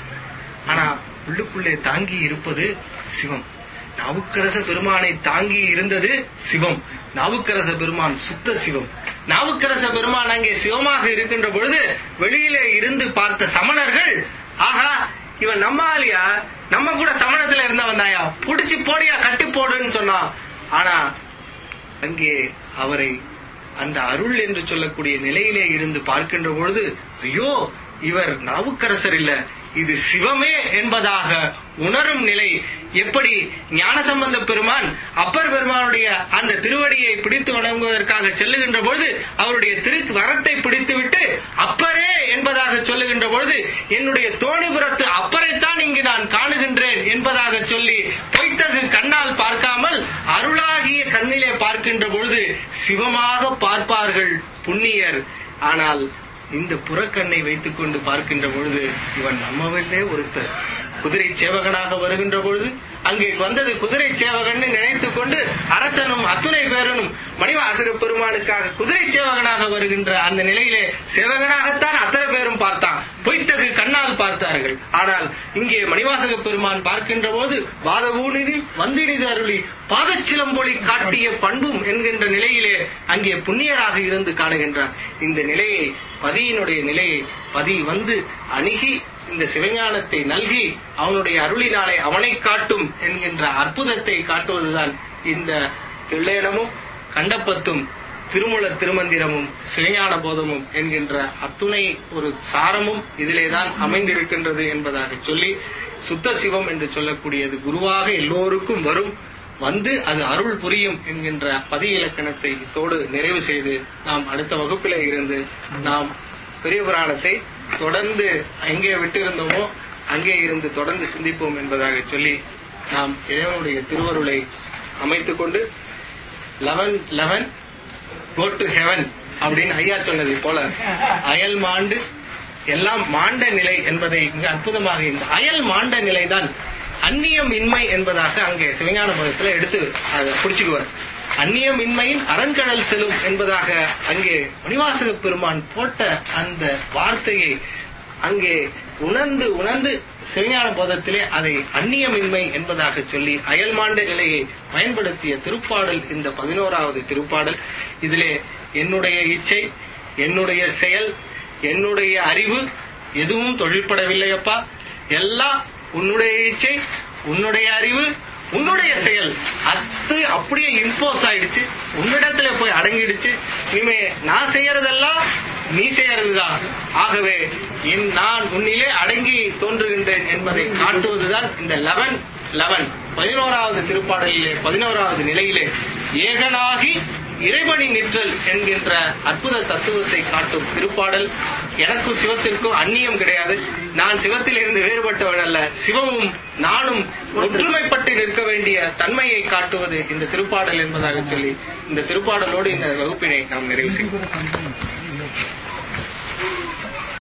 ஆனா உள்ளுக்குள்ளே தாங்கி இருப்பது சிவம் நாவுக்கரச பெருமானை தாங்கி இருந்தது சிவம் நாவுக்கரச பெருமான் சுத்த சிவம் நாவுக்கரச பெருமான் அங்கே சிவமாக இருக்கின்ற பொழுது வெளியிலே இருந்து பார்த்த சமணர்கள் ஆஹா இவன் நம்மாலியா நம்ம கூட சமணத்துல இருந்தவன் தாயா புடிச்சு போடியா கட்டி போடுன்னு சொன்னான் ஆனா அங்கே அவரை அந்த அருள் என்று சொல்லக்கூடிய நிலையிலே இருந்து பார்க்கின்ற பொழுது ஐயோ இவர் நாவுக்கரசர் இல்ல இது சிவமே என்பதாக உணரும் நிலை எப்படி ஞானசம்பந்த பெருமான் அப்பர் பெருமானுடைய அந்த திருவடியை பிடித்து வணங்குவதற்காக செல்லுகின்ற பொழுது அவருடைய திரு வரத்தை பிடித்துவிட்டு அப்பரே என்பதாக சொல்லுகின்ற பொழுது என்னுடைய தோணிபுரத்து அப்பரைத்தான் இங்கு நான் காணுகின்றேன் என்பதாக சொல்லி பொய்த்தகு கண்ணால் பார்க்காமல் அருளாகிய கண்ணிலே பார்க்கின்ற பொழுது சிவமாக பார்ப்பார்கள் புண்ணியர் ஆனால் இந்த புறக்கண்ணை வைத்துக் கொண்டு பார்க்கின்ற பொழுது இவன் நம்மவிலே ஒருத்தர் குதிரை சேவகனாக வருகின்ற பொழுது அங்கே வந்தது குதிரை சேவகன்னு நினைத்துக் கொண்டு அரசனும் அத்துணை பேரனும் மணிவாசக பெருமானுக்காக குதிரை சேவகனாக வருகின்ற அந்த நிலையிலே சேவகனாகத்தான் அத்தனை பேரும் பார்த்தான் பொய்த்தகு கண்ணால் பார்த்தார்கள் ஆனால் இங்கே மணிவாசக பெருமான் பார்க்கின்ற போது வாதவூனிதி வந்தினிது அருளி பாதச்சிலம்பொலி காட்டிய பண்பும் என்கின்ற நிலையிலே அங்கே புண்ணியராக இருந்து காணுகின்றார் இந்த நிலையை பதியினுடைய நிலையை பதி வந்து அணுகி இந்த சிவஞானத்தை நல்கி அவனுடைய அருளினாலே அவனை காட்டும் என்கின்ற அற்புதத்தை காட்டுவதுதான் இந்த தில்லையனமும் கண்டப்பத்தும் திருமுல திருமந்திரமும் சிவஞான போதமும் என்கின்ற அத்துணை ஒரு சாரமும் இதிலேதான் அமைந்திருக்கின்றது என்பதாக சொல்லி சுத்த சிவம் என்று சொல்லக்கூடியது குருவாக எல்லோருக்கும் வரும் வந்து அது அருள் புரியும் என்கின்ற பதி இலக்கணத்தை இத்தோடு நிறைவு செய்து நாம் அடுத்த வகுப்பிலே இருந்து நாம் பெரிய புராணத்தை தொடர்ந்து எங்கே விட்டிருந்தோமோ அங்கே இருந்து தொடர்ந்து சிந்திப்போம் என்பதாக சொல்லி நாம் இறைவனுடைய திருவருளை அமைத்துக் கொண்டு eleven eleven go to heaven அப்படின்னு ஐயா சொன்னதை போல அயல் மாண்டு எல்லாம் மாண்ட நிலை என்பதை மிக அற்புதமாக இந்த அயல் மாண்ட நிலைதான் அந்நியம் இன்மை என்பதாக அங்கே சிவஞான பதத்துல எடுத்து அதை பிடிச்சுக்குவார் அந்நியம் இன்மையின் அரண்கடல் செல்லும் என்பதாக அங்கே மணிவாசக பெருமான் போட்ட அந்த வார்த்தையை அங்கே உணர்ந்து உணர்ந்து சிவஞான போதத்திலே அதை அந்நியமின்மை என்பதாக சொல்லி அயல்மாண்ட நிலையை பயன்படுத்திய திருப்பாடல் இந்த பதினோராவது திருப்பாடல் இதிலே என்னுடைய இச்சை என்னுடைய செயல் என்னுடைய அறிவு எதுவும் தொழிற்படவில்லையப்பா எல்லாம் உன்னுடைய இச்சை உன்னுடைய அறிவு உன்னுடைய செயல் அது அப்படியே இம்போஸ் ஆயிடுச்சு உன்னிடத்துல போய் அடங்கிடுச்சு இனிமே நான் செய்யறதெல்லாம் நீ செய்யறதுதான் ஆகவே என் நான் உன்னிலே அடங்கி தோன்றுகின்றேன் என்பதை காட்டுவதுதான் இந்த லெவன் லெவன் பதினோராவது திருப்பாடலிலே பதினோராவது நிலையிலே ஏகனாகி இறைவனி நிற்றல் என்கின்ற அற்புத தத்துவத்தை காட்டும் திருப்பாடல் எனக்கும் சிவத்திற்கும் அந்நியம் கிடையாது நான் சிவத்தில் இருந்து வேறுபட்டவன் அல்ல சிவமும் நானும் ஒற்றுமைப்பட்டு நிற்க வேண்டிய தன்மையை காட்டுவது இந்த திருப்பாடல் என்பதாக சொல்லி இந்த திருப்பாடலோடு இந்த வகுப்பினை நாம் நிறைவு செய்வோம்